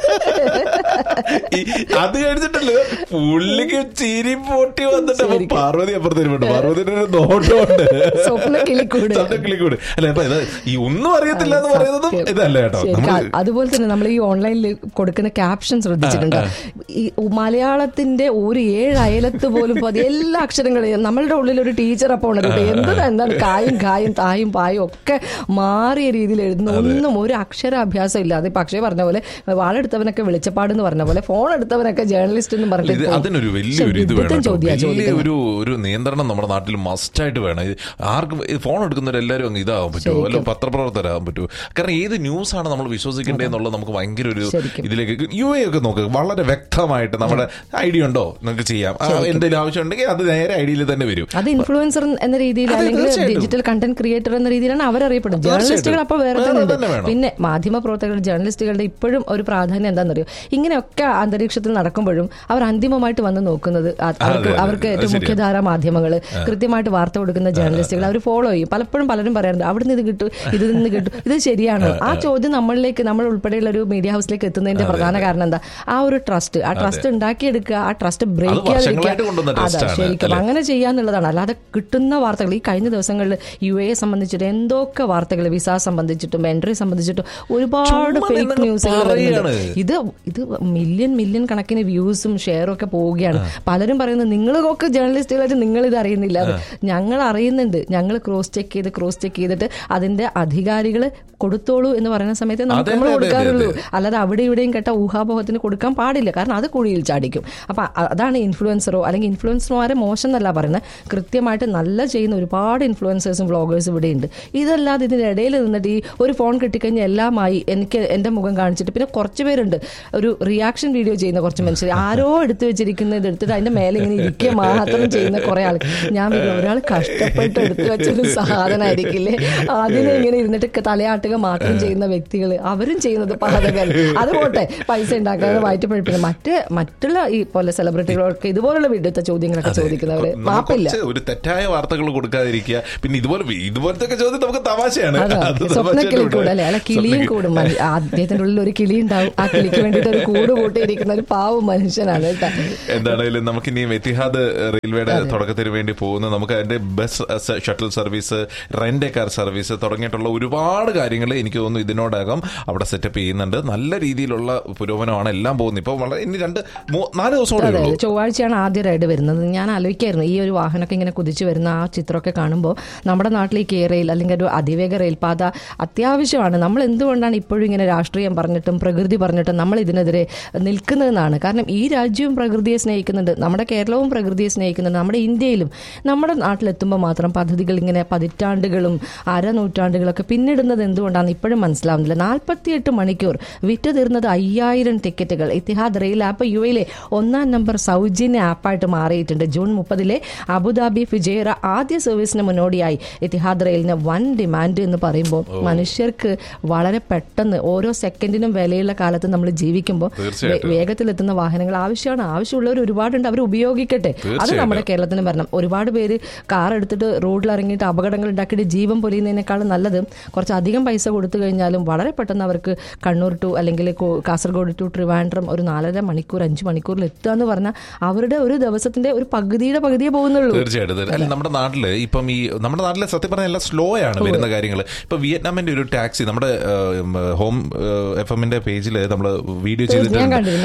ഈ- അത് കഴിഞ്ഞിട്ടല്ലോ പുള്ളിക്ക് ചിരി പൊട്ടി വന്നിട്ട് അപ്പൊ ശരിക്കും. പാർവതി അപ്പുറത്തേരുമുണ്ട് പാർവതിയുടെ ഒരു നോട്ടമുണ്ട് സ്വപ്ന കിളിക്കൂട് സ്വപ്നക്കിളിക്കൂട് അല്ല അപ്പൊ ഇത് ഈ ഒന്നും അറിയത്തില്ല എന്ന് പറയുന്നതും സത്യം. ഇതല്ല കേട്ടോ ശരി. നമ്മള് ക- അതുപോലെ തന്നെ നമ്മൾ ഈ ഓൺലൈനിൽ കൊടുക്കുന്ന ക്യാപ്ഷൻ ശ്രദ്ധിച്ചിട്ടുണ്ട് ഈ മലയാളത്തിന്റെ ഒരു ഏഴ് അയലത്ത് പോലും പതി എല്ലാ അക്ഷരങ്ങളും നമ്മളുടെ ഉള്ളിൽ ഒരു ടീച്ചർ അപ്പോൾ ഉണരും എന്ത് എന്താണ് കായും കായും തായും പായും ഒക്കെ മാറിയ രീതിയിൽ എഴുതുന്നു ഒന്നും ഒരു അക്ഷരാഭ്യാസം ഇല്ലാതെ പക്ഷേ പറഞ്ഞ പോലെ വാളെടുത്തവനൊക്കെ വെളിച്ചപ്പാട് എന്ന് പറഞ്ഞ പോലെ ഫോൺ എടുത്തവനൊക്കെ ജേർണലിസ്റ്റ് എന്ന് ഇത് പറഞ്ഞിട്ട് അതിനൊരു വലിയൊരു ഇത് വിഡിത്തം വേണം കേട്ടോ. ചോദ്യാ വലിയ ചോദിക്കുന്നത്. ഒരു ഒരു നിയന്ത്രണം നമ്മുടെ നാട്ടിൽ മസ്റ്റായിട്ട് വേണം ഇത് ആർക്കും ഇത് ഫോൺ എടുക്കുന്നവരെല്ലാവരും അങ്ങ് ഇതാവാൻ പറ്റുമോ അല്ല പത്രപ്രവർത്തകരാകാൻ പറ്റുമോ കാരണം ഏത് ന്യൂസ് ആണ് നമ്മൾ വിശ്വസിക്കേണ്ടത് എന്നുള്ളത് നമുക്ക് ഭയങ്കര ഒരു ശരിക്കും. ഇതിലേക്ക് യു എ ഒക്കെ നോക്ക് വളരെ വ്യക്തമായിട്ട് നമ്മുടെ ഐഡിയ ഉണ്ടോ നിങ്ങൾക്ക് ചെയ്യാം ആ, എന്തെങ്കിലും ആവശ്യം ഉണ്ടെങ്കിൽ അത് നേരെ ഐഡിയയിൽ തന്നെ വരും അത് ഇൻഫ്ലുവൻസർ എന്ന രീതിയിൽ അതെ, അല്ലെങ്കിൽ തീർച്ചയായിട്ടും. ഡിജിറ്റൽ കണ്ടന്റ് ക്രിയേറ്റർ എന്ന രീതിയിലാണ് അവരറിയപ്പെടുന്നത് തീർച്ചയായിട്ടും. ജേർണലിസ്റ്റുകൾ അപ്പോൾ വേറെ വേറെ തന്നെ ഉണ്ട് തന്നെ വേണം. പിന്നെ മാധ്യമ പ്രവർത്തകർ ജേർണലിസ്റ്റുകളുടെ ഇപ്പോഴും ഒരു പ്രാധാന്യം എന്താണെന്നറിയോ ഇങ്ങനെയൊക്കെ അന്തരീക്ഷത്തിൽ നടക്കുമ്പോഴും അവർ അന്തിമമായിട്ട് വന്ന് നോക്കുന്നത് ആ- അവർക്ക് അതെ, അവർക്ക് അത് ഏറ്റവും ശരിയാ. മുഖ്യധാര മാധ്യമങ്ങൾ കൃത്യമായിട്ട് വാർത്ത കൊടുക്കുന്ന ജേർണലിസ്റ്റുകൾ അവർ ഫോളോ ചെയ്യും പലപ്പോഴും പലരും പറയാറുണ്ട് അവിടെ നിന്ന് ഇത് കിട്ടും ഇത് നിന്ന് കിട്ടും ഇത് ശരിയാണോ ആ ചോദ്യം നമ്മളിലേക്ക് നമ്മൾ ഉൾപ്പെടെയുള്ള ഒരു മീഡിയ ഹൗസിലേക്ക് എത്തുന്നതിന്റെ പ്രധാന കാരണം എന്താ ആ ഒരു ട്രസ്റ്റ് ആ ട്രസ്റ്റ് ഉണ്ടാക്കിയെടുക്കുക ആ ട്രസ്റ്റ് ബ്രേക്ക് വർഷങ്ങളായിട്ട് കൊണ്ടുവന്ന ചെയ്യാതിരിക്കുക trust അതാ ആണ്, ശരിക്കും അല്ലേ? അങ്ങനെ ചെയ്യാന്നുള്ളതാണ് അല്ലാതെ കിട്ടുന്ന വാർത്തകൾ ഈ കഴിഞ്ഞ ദിവസങ്ങളിൽ യു എ സംബന്ധിച്ചിട്ട് എന്തൊക്കെ വാർത്തകൾ വിസ സംബന്ധിച്ചിട്ടും എൻട്രി സംബന്ധിച്ചിട്ടും ഒരുപാട് ചുമ്മാ ഫേക്ക് നിങ്ങൾ ന്യൂസുകൾ പറയാണ്. ഇത് ഇത് മില്യൺ മില്യൺ കണക്കിന് വ്യൂസും ഷെയറും ഒക്കെ പോവുകയാണ് പലരും പറയുന്നത് നിങ്ങളൊക്കെ ജേർണലിസ്റ്റുകളായിട്ട് നിങ്ങൾ ഇത് അറിയുന്നില്ല അത് ഞങ്ങൾ അറിയുന്നുണ്ട് ഞങ്ങൾ ക്രോസ് ചെക്ക് ചെയ്ത് ക്രോസ് ചെക്ക് ചെയ്തിട്ട് അതിന്റെ അധികാരികൾ കൊടുത്തോളൂ എന്ന് പറയുന്ന സമയത്ത് നമുക്ക് അതെ, നമ്മൾ അതെ, അതെ, കൊടുക്കാറുള്ളൂ അതെ. അല്ലാതെ അവിടെ ഇവിടെയും കേട്ട ഊഹാപോഹത്തിന് കൊടുക്കാൻ പാടില്ല കാരണം അത് കുഴിയിൽ ചാടിക്കും അപ്പൊ അ- അതാണ് ഇൻഫ്ലുവൻസറോ അല്ലെങ്കിൽ ഇൻഫ്ലുവൻസർമാരെ മോശം എന്നല്ല പറയുന്നത് കൃത്യമായിട്ട് നല്ല ചെയ്യുന്ന ഒരുപാട് ഇൻഫ്ലുവൻസേഴ്സും വ്ളോഗേഴ്സും ഇവിടെ ഉണ്ട് ഇതല്ലാതെ ഇതിന്റെ ഇടയിൽ നിന്നിട്ട് ഈ ഒരു ഫോൺ കിട്ടിക്കഴിഞ്ഞാൽ എല്ലാമായി എനിക്ക് എന്റെ മുഖം കാണിച്ചിട്ട് പിന്നെ കുറച്ച് പേരുണ്ട് ഒരു റിയാക്ഷൻ വീഡിയോ ചെയ്യുന്ന കുറച്ച് മനുഷ്യർ ആരോ എടുത്തു വെച്ചിരിക്കുന്നത് എടുത്തിട്ട് അതിന്റെ മേലെ ഇങ്ങനെ ഇരിക്കുക മാത്രം ചെയ്യുന്ന കുറെ ആൾ ഞാൻ വിചാരിക്കും, ഒരാൾ കഷ്ടപ്പെട്ട് എടുത്തു വെച്ചൊരു സാധനമായിരിക്കില്ലേ അതിനെ ഇങ്ങനെ ഇരുന്നിട്ട് തലയാട്ടുക മാത്രം ചെയ്യുന്ന വ്യക്തികൾ അവരും ചെയ്യുന്നത് പാതകൻ അത് പോട്ടെ പൈസ ഉണ്ടാക്കാതെ വയറ്റ് പഴിപ്പിക്കണം മറ്റ് മറ്റുള്ള ഈ പോലെ സെലിബ്രിറ്റികളൊക്കെ ഇതുപോലുള്ള വിഡിത്ത ചോദ്യങ്ങളൊക്കെ ചോദിക്കുന്നവര് നമുക്ക് മാപ്പില്ല കുറച്ച് ഒരു തെറ്റായ വാർത്തകൾ കൊടുക്കാതിരിക്കുക പിന്നെ ഇതുപോലെ ഇതുപോലത്തെ ഒക്കെ ചോദ്യം നമുക്ക് തമാശയാണ് അതാ, അത് സ്വപ്ന തമാശയായിട്ട് കിളി വിടാം. കൂട് അല്ലെ അല്ല കിളിയും സ്വപ്ന കൂടും മന- അദ്ദേഹത്തിന്റെ ഉള്ളിൽ ഒരു കിളി ഉണ്ടാവും ആ കിളിക്ക് വേണ്ടിയിട്ട് ഒരു കൂട് കൂട്ടിയിരിക്കുന്ന ഒരു പാവ മനുഷ്യനാണ് കേട്ടോ എന്താണെങ്കിലും നമുക്ക് ഇനിയും എത്തിഹാദ് റെയിൽവേയുടെ തുടക്കത്തിന് വേണ്ടി പോകുന്ന നമുക്ക് അതിന്റെ bus shuttle service rent car service തുടങ്ങിയിട്ടുള്ള ഒരുപാട് കാര്യങ്ങൾ എനിക്ക് തോന്നുന്നു ഇതിനോടകം അവിടെ സെറ്റപ്പ് ചെയ്യുന്നുണ്ട് നല്ല രീതിയിലുള്ള പുരോഗമനമാണ് എല്ലാം പോകുന്നത് ഇപ്പൊ വളരെ ഇനി രണ്ട് മൂ- നാല് ദിവസം കൂടെ അതെ ഉള്ളൂ ചൊവ്വാഴ്ചയാണ് ആദ്യ റൈഡ് വരുന്നത് ഞാൻ ആലോചിക്കായിരുന്നു ഈ ഒരു വാഹനമൊക്കെ ഇങ്ങനെ കുതിച്ചു വരുന്ന ആ ചിത്രമൊക്കെ കാണുമ്പോൾ നമ്മുടെ നാട്ടിൽ ഈ കെ റെയിൽ അല്ലെങ്കിൽ ഒരു അതിവേഗ റെയിൽപാത അത്യാവശ്യമാണ് നമ്മൾ എന്തുകൊണ്ടാണ് ഇപ്പോഴും ഇങ്ങനെ രാഷ്ട്രീയം പറഞ്ഞിട്ടും പ്രകൃതി പറഞ്ഞിട്ടും നമ്മൾ ഇതിനെതിരെ നിൽക്കുന്നതെന്നാണ് കാരണം ഈ രാജ്യവും പ്രകൃതിയെ സ്നേഹിക്കുന്നുണ്ട് നമ്മുടെ കേരളവും പ്രകൃതിയെ സ്നേഹിക്കുന്നുണ്ട് നമ്മുടെ ഇന്ത്യയിലും നമ്മുടെ നാട്ടിലെത്തുമ്പോൾ മാത്രം പദ്ധതികൾ ഇങ്ങനെ പതിറ്റാണ്ടുകളും അരനൂറ്റാണ്ടുകളൊക്കെ പിന്നിടുന്നത് എന്തുകൊണ്ടാണ് ഇപ്പോഴും മനസ്സിലാവുന്നില്ല നാൽപ്പത്തിയെട്ട് മണിക്കൂർ വിറ്റ് തീർന്നത് അയ്യായിരം ടിക്കറ്റുകൾ ഇത്തിഹാദ് റെയിൽ ആപ്പ് യു എയിലെ ഒന്നാം നമ്പർ സൗജന്യ ആപ്പായിട്ട് മാറിയിട്ടുണ്ട് ജൂൺ മുപ്പതിലെ അബുദാബി ഫിജേറ ആദ്യ സർവീസിന് മുന്നോടിയായി ഇത്തിഹാദ് റെയിലിന് വൻ ഡിമാൻഡ് എന്ന് പറയുമ്പോൾ മനുഷ്യർക്ക് വളരെ പെട്ടെന്ന് ഓരോ സെക്കൻഡിനും വിലയുള്ള കാലത്ത് നമ്മൾ ജീവിക്കുമ്പോൾ തീർച്ചയായിട്ടും. വേ- വേഗത്തിലെത്തുന്ന വാഹനങ്ങൾ ആവശ്യമാണ് ആവശ്യമുള്ളവർ ഒരുപാടുണ്ട് അവർ ഉപയോഗിക്കട്ടെ അത് തീർച്ചയായിട്ടും. നമ്മുടെ കേരളത്തിന് വരണം ഒരുപാട് പേര് കാർ എടുത്തിട്ട് റോഡിൽ ഇറങ്ങിയിട്ട് അപകടങ്ങൾ ഉണ്ടാക്കിയിട്ട് ജീവൻ പൊലിയുന്നതിനേക്കാളും നല്ലത് കുറച്ച് അധികം പൈസ കൊടുത്തു കഴിഞ്ഞാലും വളരെ പെട്ടെന്ന് അവർക്ക് കണ്ണൂർ ടു അല്ലെങ്കിൽ കോ- കാസർഗോഡ് ടു ട്രിവാൻഡ്രം ഒരു നാലര മണിക്കൂർ അഞ്ച് മണിക്കൂറിൽ എത്തുക എന്ന് പറഞ്ഞാൽ അവരുടെ ഒരു ദിവസത്തിന്റെ ഒരു പകുതിയുടെ പകുതിയെ പോകുന്നുള്ളൂ തീർച്ചയായിട്ടും തീർച്ചയായിട്ടും. അല്ല നമ്മുടെ നാട്ടില് ഇപ്പം ഈ നമ്മുടെ നാട്ടിലെ സത്യം പറഞ്ഞാൽ എല്ലാം സ്ലോ ആണ് വരുന്ന കാര്യങ്ങൾ ഇപ്പൊ വിയറ്റ്നാമിന്റെ ഒരു ടാക്സി നമ്മുടെ ഹോം എഫ് എമ്മിന്റെ പേജിൽ നമ്മൾ വീഡിയോ ഞാൻ ചെയ്തിട്ടുണ്ട് കണ്ടിരുന്നു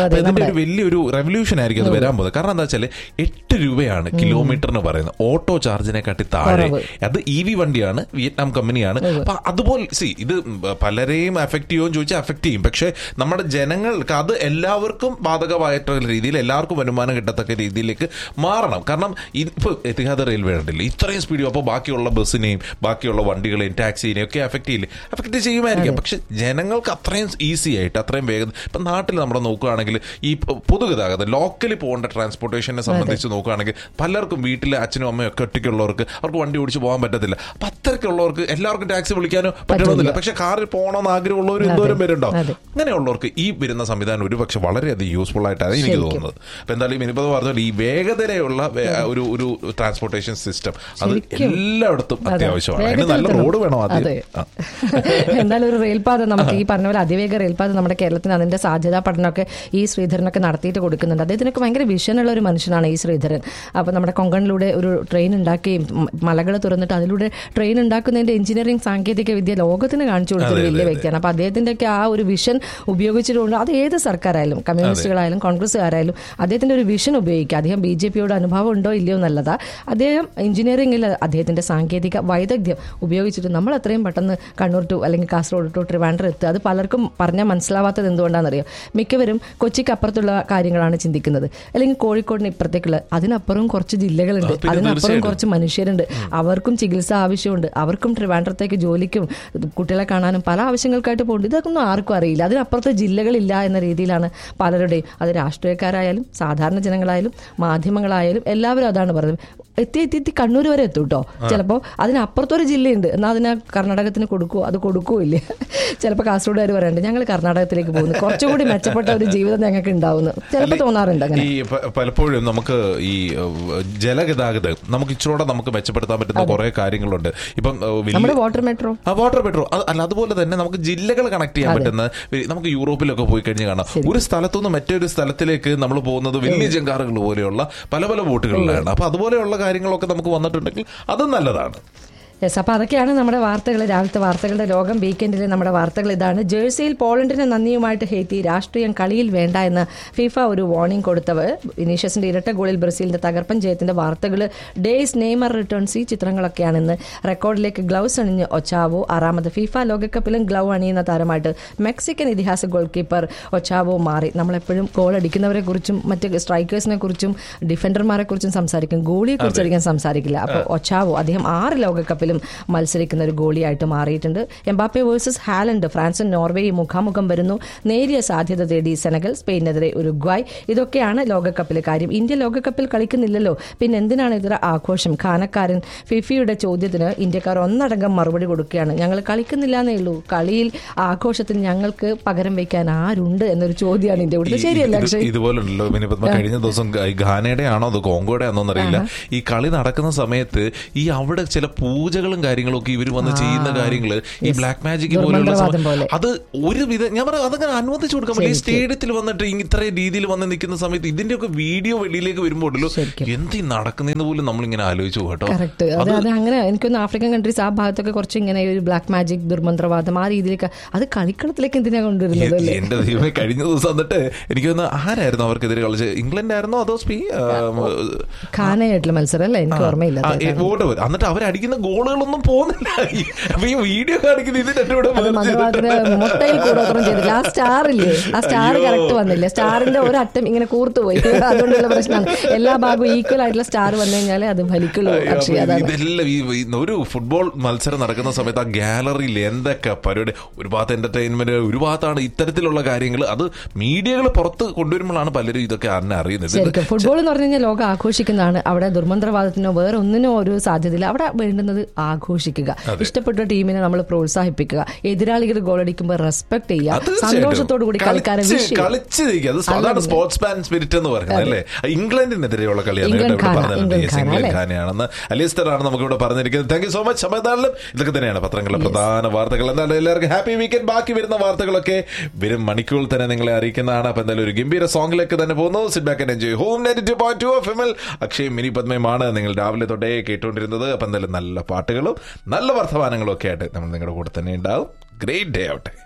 അപ്പൊ ഇതിന്റെ ഒരു വലിയൊരു റെവല്യൂഷൻ ആയിരിക്കും അത് വരാൻ പോകുന്നത് കാരണം എന്താ വെച്ചാല് എട്ട് രൂപയാണ് കിലോമീറ്ററിന് പറയുന്നത് ഓട്ടോ ചാർജിനെ കാട്ടി താഴെ കുറവ്. അത് ഇ വി വണ്ടിയാണ് വിയറ്റ്നാം കമ്പനിയാണ് അപ്പൊ അതുപോലെ സി ഇത് പലരെയും അഫക്ട് ചെയ്യുമോ ചോദിച്ചാൽ അഫക്ട് ചെയ്യും പക്ഷെ നമ്മുടെ ജനങ്ങൾക്ക് അത് എല്ലാവർക്കും ബാധകമായിട്ടുള്ള രീതിയിൽ എല്ലാവർക്കും വരുമാനം കിട്ടത്തക്ക രീതിയിലേക്ക് മാറണം കാരണം ഇപ്പൊ എത്തിഹാദ് റെയിൽവേ ഉണ്ടല്ലോ ഇത്രയും സ്പീഡ് അപ്പോൾ ബാക്കിയുള്ള ബസ്സിനെയും ബാക്കിയുള്ള വണ്ടികളെയും ടാക്സിനെയും ഒക്കെ അഫക്ട് ചെയ്യില്ല അഫക്ട് ചെയ്യുമായിരിക്കും പക്ഷെ ജനങ്ങൾക്ക് അത്രയും ഈസി ആയിട്ട് അത്രയും വേഗം ഇപ്പൊ നാട്ടിൽ നമ്മുടെ നോക്കുകയാണെങ്കിൽ ഈ പൊ- പൊതുഗതാഗതം ലോക്കലി പോകേണ്ട ട്രാൻസ്പോർട്ടേഷനെ സംബന്ധിച്ച് നോക്കുകയാണെങ്കിൽ പലർക്കും വീട്ടിലെ അച്ഛനും അമ്മയും ഒക്കെ ഒറ്റയ്ക്കുള്ളവർക്ക് അവർക്ക് വണ്ടി ഓടിച്ച് പോകാൻ പറ്റത്തില്ല അപ്പൊ അത്തരക്കുള്ളവർക്ക് എല്ലാവർക്കും ടാക്സി വിളിക്കാനോ പറ്റണമെന്നില്ല പക്ഷെ കാറിൽ പോകണമെന്ന് ആഗ്രഹമുള്ളവർ എന്തോരം പേരുണ്ടാവും അതെ. അങ്ങനെയുള്ളവർക്ക് ഈ വരുന്ന സംവിധാനം ഒരു പക്ഷെ വളരെയധികം യൂസ്ഫുൾ ആയിട്ടാണ് എനിക്ക് ശരിക്കും. തോന്നുന്നത് അപ്പൊ എന്തായാലും ഇനിയിപ്പോ പറഞ്ഞാൽ ഈ വേഗതയുള്ള വേ- ഒരു ഒരു ട്രാൻസ്പോർട്ടേഷൻ സിസ്റ്റം അത് ശരിക്കും. എല്ലായിടത്തും അതെ. അത്യാവശ്യമാണ് അതിന് വേഗത്തിൽ നല്ല എത്തണം. റോഡ് വേണം ആദ്യം അതെ. ആ. എന്തായാലും ഒരു റെയിൽപാത നമുക്ക് ഈ പറഞ്ഞ പോലെ അതിവേഗ റെയിൽപാത നമ്മുടെ കേരളത്തിന് അതിന്റെ സാധ്യതാ പഠനമൊക്കെ ഈ ശ്രീധരനൊക്കെ നടത്തിയിട്ട് കൊടുക്കുന്നുണ്ട് അദ്ദേഹത്തിനൊക്കെ ഭയങ്കര വിഷനുള്ള ഒരു മനുഷ്യനാണ് ഈ ശ്രീധരൻ അപ്പൊ നമ്മുടെ കൊങ്കണിലൂടെ ഒരു ട്രെയിൻ ഉണ്ടാക്കുകയും മലകൾ തുറന്നിട്ട് അതിലൂടെ ട്രെയിൻ ഉണ്ടാക്കുന്നതിന്റെ എഞ്ചിനീയറിംഗ് സാങ്കേതിക വിദ്യ ലോകത്തിന് കാണിച്ചു കൊടുത്തൊരു അതെ, വലിയ അതെ, വ്യക്തിയാണ് അപ്പൊ അദ്ദേഹത്തിന്റെ ഒക്കെ ആ ഒരു വിഷൻ ഉപയോഗിച്ചിട്ടുണ്ട് അത് ഏത് സർക്കാരായാലും കമ്മ്യൂണിസ്റ്റുകളായാലും കോൺഗ്രസ്സുകാരായാലും അദ്ദേഹത്തിന്റെ ഒരു വിഷൻ ഉപയോഗിക്കുക അദ്ദേഹം ബി ജെ പിയോട് അനുഭവം ഉണ്ടോ ഇല്ലയോ എന്നല്ലതാ അദ്ദേഹം എഞ്ചിനീയറിംഗിൽ അദ്ദേഹത്തിന്റെ സാങ്കേതിക വൈദഗ്ധ്യം ഉപയോഗിച്ചിട്ട് നമ്മൾ എത്രയും പെട്ടെന്ന് കണ്ണൂർ ടു അല്ലെങ്കിൽ കാസർഗോഡ് ടു ട്രിവാൻഡ്രം എത്തുക അത് പലർക്കും പറഞ്ഞാൽ മനസ്സിലാവാത്തത് എന്തുകൊണ്ടാണെന്നറിയോ മിക്കവരും കൊച്ചിക്ക് അപ്പുറത്തുള്ള കാര്യങ്ങളാണ് ചിന്തിക്കുന്നത് അല്ലെങ്കിൽ കോഴിക്കോടിന് ഇപ്പുറത്തേക്കുള്ള അതിനപ്പുറം കുറച്ച് ജില്ലകളുണ്ട് ആ, പിന്നെ അതിനപ്പുറം തീർച്ചയായിട്ടും. കുറച്ച് മനുഷ്യരുണ്ട് അവർക്കും ചികിത്സ ആവശ്യമുണ്ട് അവർക്കും ട്രിവാൻഡ്രത്തേക്ക് ജോലിക്കും കുട്ടികളെ കാണാനും പല ആവശ്യങ്ങൾക്കായിട്ട് പോകുന്നുണ്ട് ഇതൊക്കെ ഒന്നും ആർക്കും അറിയില്ല അതിനപ്പുറത്ത് ജില്ലകളില്ല എന്ന രീതിയിലാണ് പലരുടെയും അത് രാഷ്ട്രീയക്കാരായാലും സാധാരണ ജനങ്ങളായാലും മാധ്യമങ്ങളായാലും എല്ലാവരും അതാണ് പറയുന്നത് എത്തി എത്തി എത്തി കണ്ണൂർ വരെ എത്തും കേട്ടോ ചിലപ്പോൾ അതിനപ്പുറത്തൊരു ജില്ലയുണ്ട് എന്നാൽ അതിന് കർണാടകത്തിന് കൊടുക്കുമോ അത് കൊടുക്കുമോ ഇല്ല ചിലപ്പോൾ കാസർഗോഡുകാർ പറയുന്നുണ്ട് ഞങ്ങൾ കർണാടകത്തിലേക്ക് പോകുന്നു കുറച്ചുകൂടി മെച്ചപ്പെട്ട ഒരു ജീവിതം ഞങ്ങൾക്ക് ഉണ്ടാവുന്നു ചിലപ്പോൾ തോന്നാറുണ്ട് അങ്ങനെ ഈ പ- പലപ്പോഴും നമുക്ക് ഈ ഏഹ്, ജലഗതാഗതം നമുക്ക് ഇച്ചിരൂടെ നമുക്ക് മെച്ചപ്പെടുത്താൻ പറ്റുന്ന കുറെ കാര്യങ്ങളുണ്ട് ഇപ്പം ഏഹ്, വലിയ നമ്മുടെ വാട്ടർ മെട്രോ ആ വാട്ടർ പെട്രോൾ അല്ല അതുപോലെ തന്നെ നമുക്ക് ജില്ലകൾ കണക്ട് ചെയ്യാൻ പറ്റുന്ന വി- നമുക്ക് യൂറോപ്പിലൊക്കെ പോയി കഴിഞ്ഞ് കാണാം ഒരു സ്ഥലത്തുനിന്ന് മറ്റൊരു സ്ഥലത്തിലേക്ക് നമ്മൾ പോകുന്നത് വലിയ ജങ്കാറുകൾ പോലെയുള്ള പല പല ബോട്ടുകളിലാണ് അപ്പൊ അതുപോലെയുള്ള കാര്യങ്ങളൊക്കെ നമുക്ക് വന്നിട്ടുണ്ടെങ്കിൽ അതും നല്ലതാണ് യെസ് അപ്പോൾ അതൊക്കെയാണ് നമ്മുടെ വാർത്തകൾ രാവിലത്തെ വാർത്തകളുടെ ലോകം വീക്കെൻഡിലെ നമ്മുടെ വാർത്തകൾ ഇതാണ് ജേഴ്സിയിൽ പോളണ്ടിന് നന്ദിയുമായിട്ട് ഹെയ്ത്തി രാഷ്ട്രീയം കളിയിൽ വേണ്ട എന്ന് ഫിഫ ഒരു വാർണിംഗ് കൊടുത്തവർ വിനീഷ്യസിന്റെ ഇരട്ട ഗോളിൽ ബ്രസീലിന്റെ തകർപ്പൻ ജയത്തിന്റെ വാർത്തകൾ ഡേയ്സ് നെയ്മർ റിട്ടേൺസ് ഈ ചിത്രങ്ങളൊക്കെയാണ് ഇന്ന് റെക്കോർഡിലേക്ക് ഗ്ലൗസ് അണിഞ്ഞ് ഒച്ചാവോ ആറാമത് ഫിഫ ലോകകപ്പിലും ഗ്ലൗ അണിയുന്ന താരമായിട്ട് മെക്സിക്കൻ ഇതിഹാസ ഗോൾ കീപ്പർ ഒച്ചാവോ മാറി നമ്മളെപ്പോഴും ഗോൾ അടിക്കുന്നവരെ കുറിച്ചും മറ്റ് സ്ട്രൈക്കേഴ്സിനെ കുറിച്ചും ഡിഫൻഡർമാരെ കുറിച്ചും സംസാരിക്കും ഗോളിയെ കുറിച്ച് അധികം സംസാരിക്കില്ല അപ്പോൾ ഒച്ചാവോ അദ്ദേഹം ആറ് ലോകകപ്പിലും മത്സരിക്കുന്ന ഒരു ഗോളിയായിട്ട് മാറിയിട്ടുണ്ട് എംബാപ്പെ വേഴ്സസ് ഹാലൻഡ് ഫ്രാൻസും നോർവേയും മുഖാമുഖം വരുന്നു നേരിയ സാധ്യത തേടി സെനഗൽ സ്പെയിനെതിരെ ഉറുഗ്വായ് ഇതൊക്കെയാണ് ലോകകപ്പിലെ കാര്യം ഇന്ത്യ ലോകകപ്പിൽ കളിക്കുന്നില്ലല്ലോ പിന്നെ എന്തിനാണ് ഇത്ര ആഘോഷം ഖാനക്കാരൻ ഫിഫിയുടെ ചോദ്യത്തിന് ഇന്ത്യക്കാർ ഒന്നടങ്കം മറുപടി കൊടുക്കുകയാണ് ഞങ്ങൾ കളിക്കുന്നില്ല എന്നേ ഉള്ളൂ കളിയിൽ ആഘോഷത്തിന് ഞങ്ങൾക്ക് പകരം വയ്ക്കാൻ ആരുണ്ട് എന്നൊരു ചോദ്യമാണ് ഇന്ത്യ കൊടുത്തത് ശരിയല്ല ഇത് അക്ഷയ് ഇതുപോലുണ്ടല്ലോ പിന്നെ ഇപ്പൊ കഴിഞ്ഞ ദിവസം ഗ- ഈ ഘാനയുടെ ആണോ അത് കോങ്കോയുടെ ആണോ എന്നറിയില്ല ഈ കളി നടക്കുന്ന സമയത്ത് ഈ അവിടെ ചില പൂജകളും കാര്യങ്ങളും ഒക്കെ ഇവർ വന്ന് ചെയ്യുന്ന കാര്യങ്ങള് ഈ ബ്ലാക്ക് മാജിക് പോലുള്ള ദുർമന്ത്രവാദം സമയം- പോലെ. അത് ഒരു വിധ ഞാൻ പറയാം അതങ്ങനെ അനുവദിച്ചു കൊടുക്കാൻ പറ്റില്ല ഈ സ്റ്റേഡിയത്തിൽ വന്നിട്ട് ഈ ഇത്രയും രീതിയിൽ വന്ന് നിൽക്കുന്ന സമയത്ത് ഇതിന്റെയൊക്കെ വീഡിയോ വെളിയിലേക്ക് വരുമ്പോഴല്ലോ ശരിക്കും. എന്ത് ഈ നടക്കുന്നതെന്ന് പോലും നമ്മളിങ്ങനെ ആലോചിച്ചു പോകും കേട്ടോ കറക്റ്റ് അത് അത് അങ്ങനെ എനിക്കൊന്ന് ആഫ്രിക്കൻ കൺട്രീസ് ആ ഭാഗത്തൊക്കെ കുറച്ച് ഇങ്ങനെ ഒരു ബ്ലാക്ക് മാജിക് ദുർമന്ത്രവാദം ആ രീതിയിലേക്ക് അത് കളിക്കളത്തിലേക്ക് എന്തിനാ കൊണ്ടുവരുന്നത് അല്ലേ എന്റെ ദൈവമേ കഴിഞ്ഞ ദിവസം എന്നിട്ട് എനിക്ക് തോന്നുന്നു ആരായിരുന്നു അവർക്കെതിരെ കളിച്ചത് ഇംഗ്ലണ്ട് ആയിരുന്നോ അതോ സ്പീ ഖാനയായിട്ടുള്ള മത്സരം അല്ലേ എനിക്ക് ഓർമ്മയില്ല ആ, ഏ, whatever. എന്നിട്ട് അവരടിക്കുന്ന ഗോളുകളൊന്നും പോകുന്നില്ല ഈ- അപ്പൊ ഈ വീഡിയോ കാണിക്കുന്ന ഇതിന്റെ എന്റെ കൂടെ അത് merge മന്ത്രവാദത്തിന് ചെയ്തിട്ടുണ്ട്. മുട്ടയിൽ കൂടോത്രം ചെയ്തില്ല ആ സ്റ്റാർ ഇല്ലേ ആ സ്റ്റാർ അയ്യോ. കറക്റ്റ് വന്നില്ല സ്റ്റാറിന്റെ ഒരറ്റം ഇങ്ങനെ കൂർത്തു പോയി അതുകൊണ്ടുള്ള പ്രശ്നമാണ് എല്ലാ ഭാഗവും ഈക്വൽ ആയിട്ടുള്ള സ്റ്റാർ വന്നു കഴിഞ്ഞാൽ അത് ഫലിക്കുള്ളൂ അയ്യോ, അക്ഷയ് അപ്പൊ അതാണ് ഇതെല്ലാം ഈ ഈ ഒരു ഫുട്ബോൾ മത്സരം നടക്കുന്ന സമയത്ത് ആ ഗാലറിയിൽ എന്തൊക്കെ പരിപാടി ഒരു ഭാഗത്ത് എന്റർടൈൻമെന്റ് ഒരു ഭാഗത്താണ് ഇത്തരത്തിലുള്ള കാര്യങ്ങൾ അത് മീഡിയകൾ പുറത്ത് കൊണ്ടുവരുമ്പോഴാണ് പലരും ഇതൊക്കെ അന്നെ അറിയുന്നത് ഇത് ശരിക്കും ഫുട്ബോൾ എന്ന് പറഞ്ഞു കഴിഞ്ഞാൽ ലോകം ആഘോഷിക്കുന്നതാണ് അവിടെ ദുർമന്ത്രവാദത്തിനോ വേറെ ഒന്നിനോ ഒരു സാധ്യതയില്ല അവിടെ വേണ്ടുന്നത് ആഘോഷിക്കുക ഇഷ്ടപ്പെട്ട ടീമിനെ നമ്മൾ പ്രോത്സാഹിപ്പിക്കുക എതിരാളികൾ ഗോൾ അടിക്കുമ്പോൾ റെസ്പെക്ട് ചെയ്യുക അത് തീർച്ചയായിട്ടും. സന്തോഷത്തോടു കൂടി കളിക്കാരെ കളിച്ച് വിഷ് ചെയ്യുക. കളിച്ച് ജയിക്കുക. അത് അതാണ് സ്പോർട്സ് മാൻ സ്പിരിറ്റ് എന്ന് പറയുന്നത് അല്ലേ ഇംഗ്ലണ്ടിനെതിരെയുള്ള കളിയാണ് കേട്ടോ ഇംഗ്ലണ്ട് ഇവിടെ ഖാന, പറഞ്ഞിട്ടുണ്ട് ഇംഗ്ലണ്ട് Yes, ഖാന, ഇംഗ്ലണ്ട് അല്ലേ? ഖാനയാണെന്ന് അലിസ്റ്റർ ആണ് നമുക്ക് ഇവിടെ പറഞ്ഞിരിക്കുന്നത് താങ്ക് യു സോ മച്ച് സമയത്താണെങ്കിലും ഇതൊക്കെ തന്നെയാണ് പത്രങ്ങളിലെ പ്രധാന വാർത്തകൾ എന്തായാലും എല്ലാവർക്കും ഹാപ്പി വീക്കെൻഡ് ബാക്കി വരുന്ന വാർത്തകളൊക്കെ വരും മണിക്കൂറിൽ തന്നെ നിങ്ങളെ അറിയിക്കുന്നതാണ് അപ്പൊ എന്തായാലും ഒരു ഗംഭീര സോങ്ങിലേക്ക് തന്നെ പോകുന്നു sit back and enjoy home net point two F M എൽ അക്ഷയ് മിനി പത്മയുമാണ് നിങ്ങൾ രാവിലെ തൊട്ടേ കേട്ടുകൊണ്ടിരുന്നത് അപ്പൊ എന്തായാലും നല്ല പാട്ടുകളും നല്ല വർത്തമാനങ്ങളും ഒക്കെ ആയിട്ട് നമ്മൾ നിങ്ങളുടെ കൂടെ തന്നെ ഉണ്ടാവും ഗ്രേറ്റ് ഡേ ആവട്ടെ